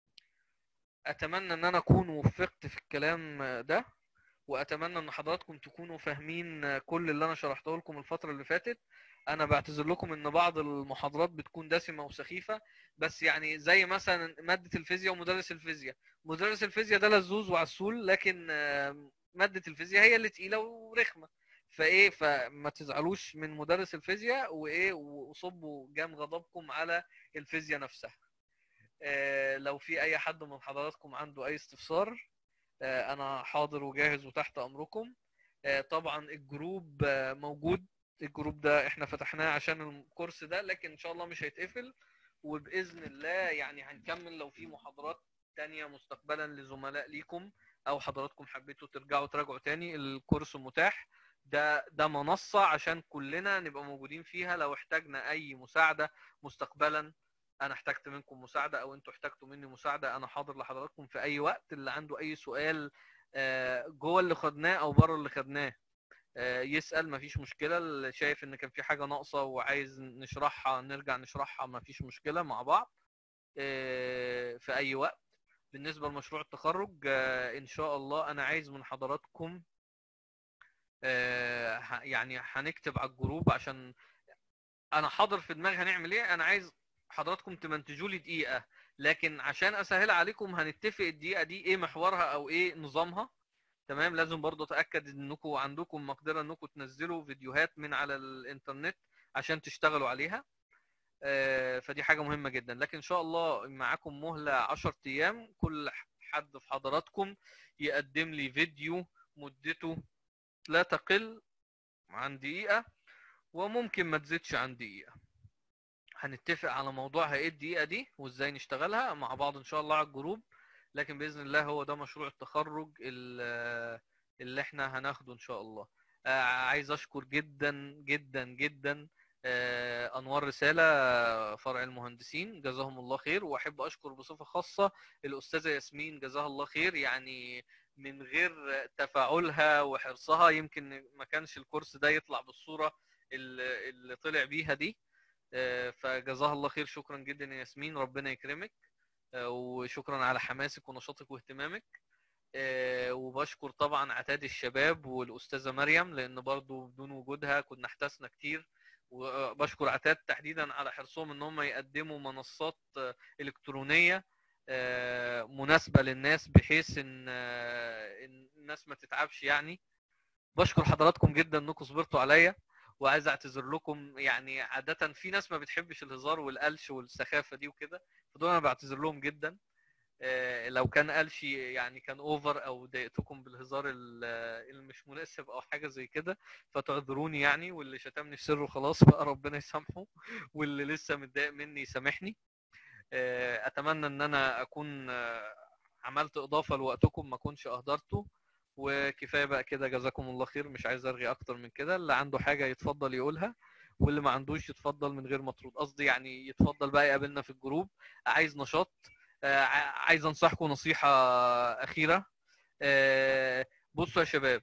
اتمنى ان انا اكون وفقت في الكلام ده واتمنى ان حضراتكم تكونوا فاهمين كل اللي انا شرحته لكم الفترة اللي فاتت انا بعتذر لكم ان بعض المحاضرات بتكون دسمة وسخيفة بس يعني زي مثلا مادة الفيزياء ومدرس الفيزياء مدرس الفيزياء ده لزوز وعسول لكن آه، مادة الفيزياء هي اللي تقيلة ورخمة فايه فما تزعلوش من مدرس الفيزياء وايه وصبوا جام غضبكم على الفيزياء نفسها آه، لو في اي حد من حضراتكم عنده اي استفسار آه، انا حاضر وجاهز وتحت امركم آه، طبعا الجروب آه، موجود الجروب ده احنا فتحناه عشان الكورس ده لكن ان شاء الله مش هيتقفل وباذن الله يعني هنكمل لو في محاضرات تانية مستقبلا لزملاء ليكم او حضراتكم حبيتوا ترجعوا تراجعوا تاني الكورس متاح ده ده منصة عشان كلنا نبقى موجودين فيها لو احتاجنا اي مساعدة مستقبلا انا احتجت منكم مساعدة او انتوا احتجتوا مني مساعدة انا حاضر لحضراتكم في اي وقت اللي عنده اي سؤال آه، جوه اللي خدناه او بره اللي خدناه آه، يسأل مفيش مشكلة اللي شايف ان كان في حاجة ناقصة وعايز نشرحها نرجع نشرحها مفيش مشكلة مع بعض آه، في اي وقت بالنسبة لمشروع التخرج آه، ان شاء الله انا عايز من حضراتكم آه، ه- يعني هنكتب على الجروب عشان انا حاضر في دماغي هنعمل ايه انا عايز حضراتكم تمنتجوا لي دقيقة لكن عشان اسهل عليكم هنتفق الدقيقة دي ايه محورها او ايه نظامها تمام لازم برضو اتاكد انكم عندكم مقدره انكم تنزلوا فيديوهات من على الانترنت عشان تشتغلوا عليها آه، فدي حاجه مهمه جدا لكن ان شاء الله معاكم مهله 10 ايام كل حد في حضراتكم يقدم لي فيديو مدته لا تقل عن دقيقة وممكن ما تزيدش عن دقيقة هنتفق على موضوعها ايه الدقيقة دي وازاي نشتغلها مع بعض ان شاء الله على الجروب لكن بإذن الله هو ده مشروع التخرج ال- اللي احنا هناخده ان شاء الله آه، عايز اشكر جدا جدا جدا آه، انوار رسالة آه، فرع المهندسين جزاهم الله خير واحب اشكر بصفة خاصة الاستاذة ياسمين جزاها الله خير يعني من غير تفاعلها وحرصها يمكن ما كانش الكورس ده يطلع بالصورة اللي اللي طلع بيها دي آه، فجزاها الله خير شكرا جدا يا ياسمين ربنا يكرمك آه، وشكرا على حماسك ونشاطك واهتمامك آه، وبشكر طبعا عتاد الشباب والاستاذه مريم لان برضو بدون وجودها كنا احتسنا كتير وبشكر عتاد تحديدا على حرصهم ان هم يقدموا منصات آه، الكترونيه آه، مناسبه للناس بحيث ان آه، إن الناس ما تتعبش يعني بشكر حضراتكم جدا انكم صبرتوا عليا وعايز اعتذر لكم يعني عاده في ناس ما بتحبش الهزار والقلش والسخافه دي وكده فدول انا بعتذر لهم جدا آه، لو كان قلش يعني كان اوفر او ضايقتكم بالهزار ال- اللي مش مناسب او حاجه زي كده فتعذروني يعني واللي شتمني في سره خلاص بقى ربنا يسامحه واللي لسه متضايق مني يسامحني آه، اتمنى ان انا اكون آه، عملت اضافه لوقتكم ما اكونش اهدرته وكفايه بقى كده جزاكم الله خير مش عايز ارغي اكتر من كده اللي عنده حاجه يتفضل يقولها واللي ما عندوش يتفضل من غير مطرود قصدي يعني يتفضل بقى يقابلنا في الجروب عايز نشاط آه، ع- عايز انصحكم نصيحه اخيره آه، بصوا يا شباب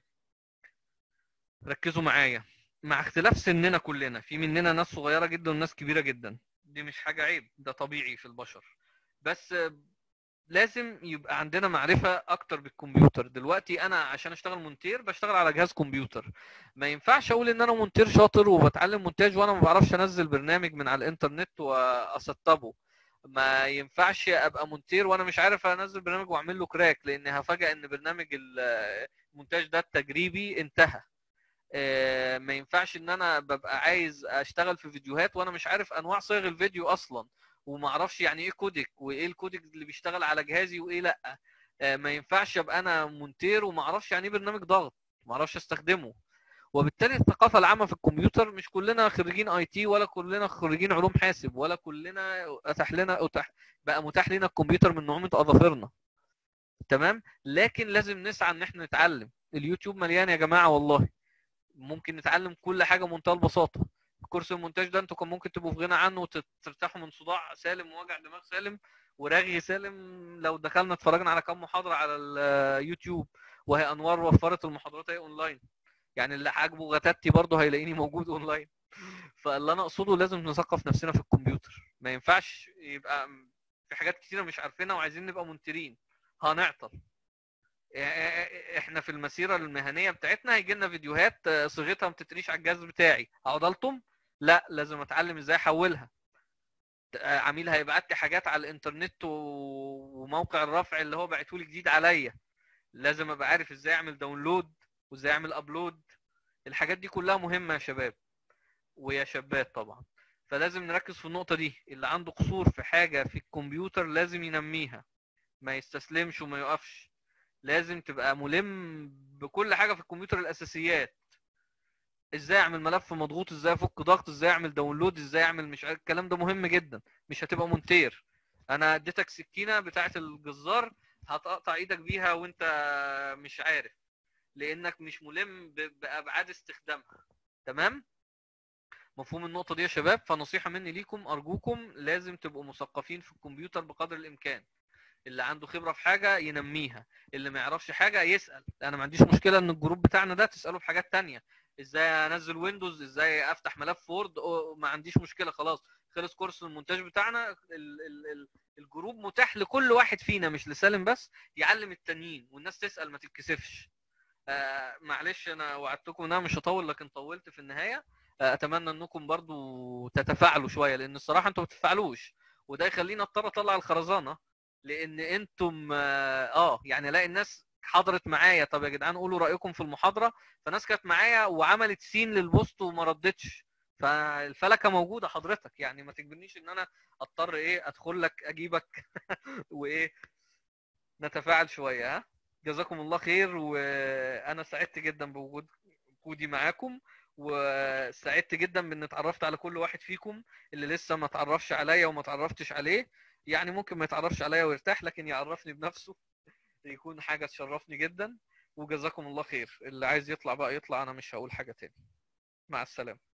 ركزوا معايا مع اختلاف سننا كلنا في مننا ناس صغيره جدا وناس كبيره جدا دي مش حاجه عيب ده طبيعي في البشر بس آه، لازم يبقى عندنا معرفة أكتر بالكمبيوتر دلوقتي أنا عشان أشتغل مونتير بشتغل على جهاز كمبيوتر ما ينفعش أقول إن أنا مونتير شاطر وبتعلم مونتاج وأنا ما بعرفش أنزل برنامج من على الإنترنت وأسطبه ما ينفعش أبقى مونتير وأنا مش عارف أنزل برنامج وأعمل له كراك لأن هفاجئ إن برنامج ال- المونتاج ده التجريبي انتهى آه، ما ينفعش ان انا ببقى عايز اشتغل في فيديوهات وانا مش عارف انواع صيغ الفيديو اصلا وما اعرفش يعني ايه كودك وايه الكودك اللي بيشتغل على جهازي وايه لا آه، ما ينفعش ابقى انا مونتير وما اعرفش يعني ايه برنامج ضغط ما اعرفش استخدمه وبالتالي الثقافه العامه في الكمبيوتر مش كلنا خريجين اي تي ولا كلنا خريجين علوم حاسب ولا كلنا اتاح لنا أتاح بقى متاح لنا الكمبيوتر من نعومه اظافرنا تمام لكن لازم نسعى ان احنا نتعلم اليوتيوب مليان يا جماعه والله ممكن نتعلم كل حاجه بمنتهى البساطه كورس المونتاج ده انتوا كان ممكن تبقوا في غنى عنه وترتاحوا من صداع سالم ووجع دماغ سالم ورغي سالم لو دخلنا اتفرجنا على كام محاضره على اليوتيوب وهي انوار وفرت المحاضرات اهي اونلاين يعني اللي عاجبه غتاتي برضه هيلاقيني موجود اونلاين فاللي انا اقصده لازم نثقف نفسنا في الكمبيوتر ما ينفعش يبقى في حاجات كتيره مش عارفينها وعايزين نبقى مونترين هنعطل احنا في المسيره المهنيه بتاعتنا هيجي لنا فيديوهات آه، صيغتها ما بتتريش على الجهاز بتاعي اقعد الطم لا لازم اتعلم ازاي احولها آه، عميل هيبعت لي حاجات على الانترنت و- وموقع الرفع اللي هو بعته لي جديد عليا لازم ابقى عارف ازاي اعمل داونلود وازاي اعمل ابلود الحاجات دي كلها مهمه يا شباب ويا شابات طبعا فلازم نركز في النقطه دي اللي عنده قصور في حاجه في الكمبيوتر لازم ينميها ما يستسلمش وما يقفش لازم تبقى ملم بكل حاجه في الكمبيوتر الاساسيات ازاي اعمل ملف مضغوط ازاي افك ضغط ازاي اعمل داونلود ازاي اعمل مش عارف- الكلام ده مهم جدا مش هتبقى مونتير انا اديتك سكينه بتاعه الجزار هتقطع ايدك بيها وانت مش عارف لانك مش ملم ب- بابعاد استخدامها تمام مفهوم النقطه دي يا شباب فنصيحه مني ليكم ارجوكم لازم تبقوا مثقفين في الكمبيوتر بقدر الامكان اللي عنده خبره في حاجه ينميها اللي ما يعرفش حاجه يسال انا ما عنديش مشكله ان الجروب بتاعنا ده تساله في حاجات تانية ازاي انزل ويندوز ازاي افتح ملف وورد أو- ما عنديش مشكله خلاص خلص كورس المونتاج بتاعنا ال ال ال الجروب متاح لكل واحد فينا مش لسالم بس يعلم التانيين والناس تسال ما تتكسفش آه معلش انا وعدتكم ان انا مش هطول لكن طولت في النهايه آه اتمنى انكم برضو تتفاعلوا شويه لان الصراحه انتوا ما بتتفاعلوش وده يخليني اضطر اطلع الخرزانه لان انتم اه آه، يعني الاقي الناس حضرت معايا طب يا جدعان قولوا رايكم في المحاضره فناس كانت معايا وعملت سين للبوست وما ردتش فالفلكه موجوده حضرتك يعني ما تجبرنيش ان انا اضطر ايه ادخل لك اجيبك وايه نتفاعل شويه ها جزاكم الله خير وانا سعدت جدا بوجود وجودي معاكم وسعدت جدا بان اتعرفت على كل واحد فيكم اللي لسه ما اتعرفش عليا وما اتعرفتش عليه يعني ممكن ما يتعرفش عليا ويرتاح لكن يعرفني بنفسه يكون حاجه تشرفني جدا وجزاكم الله خير اللي عايز يطلع بقى يطلع انا مش هقول حاجه تاني مع السلامه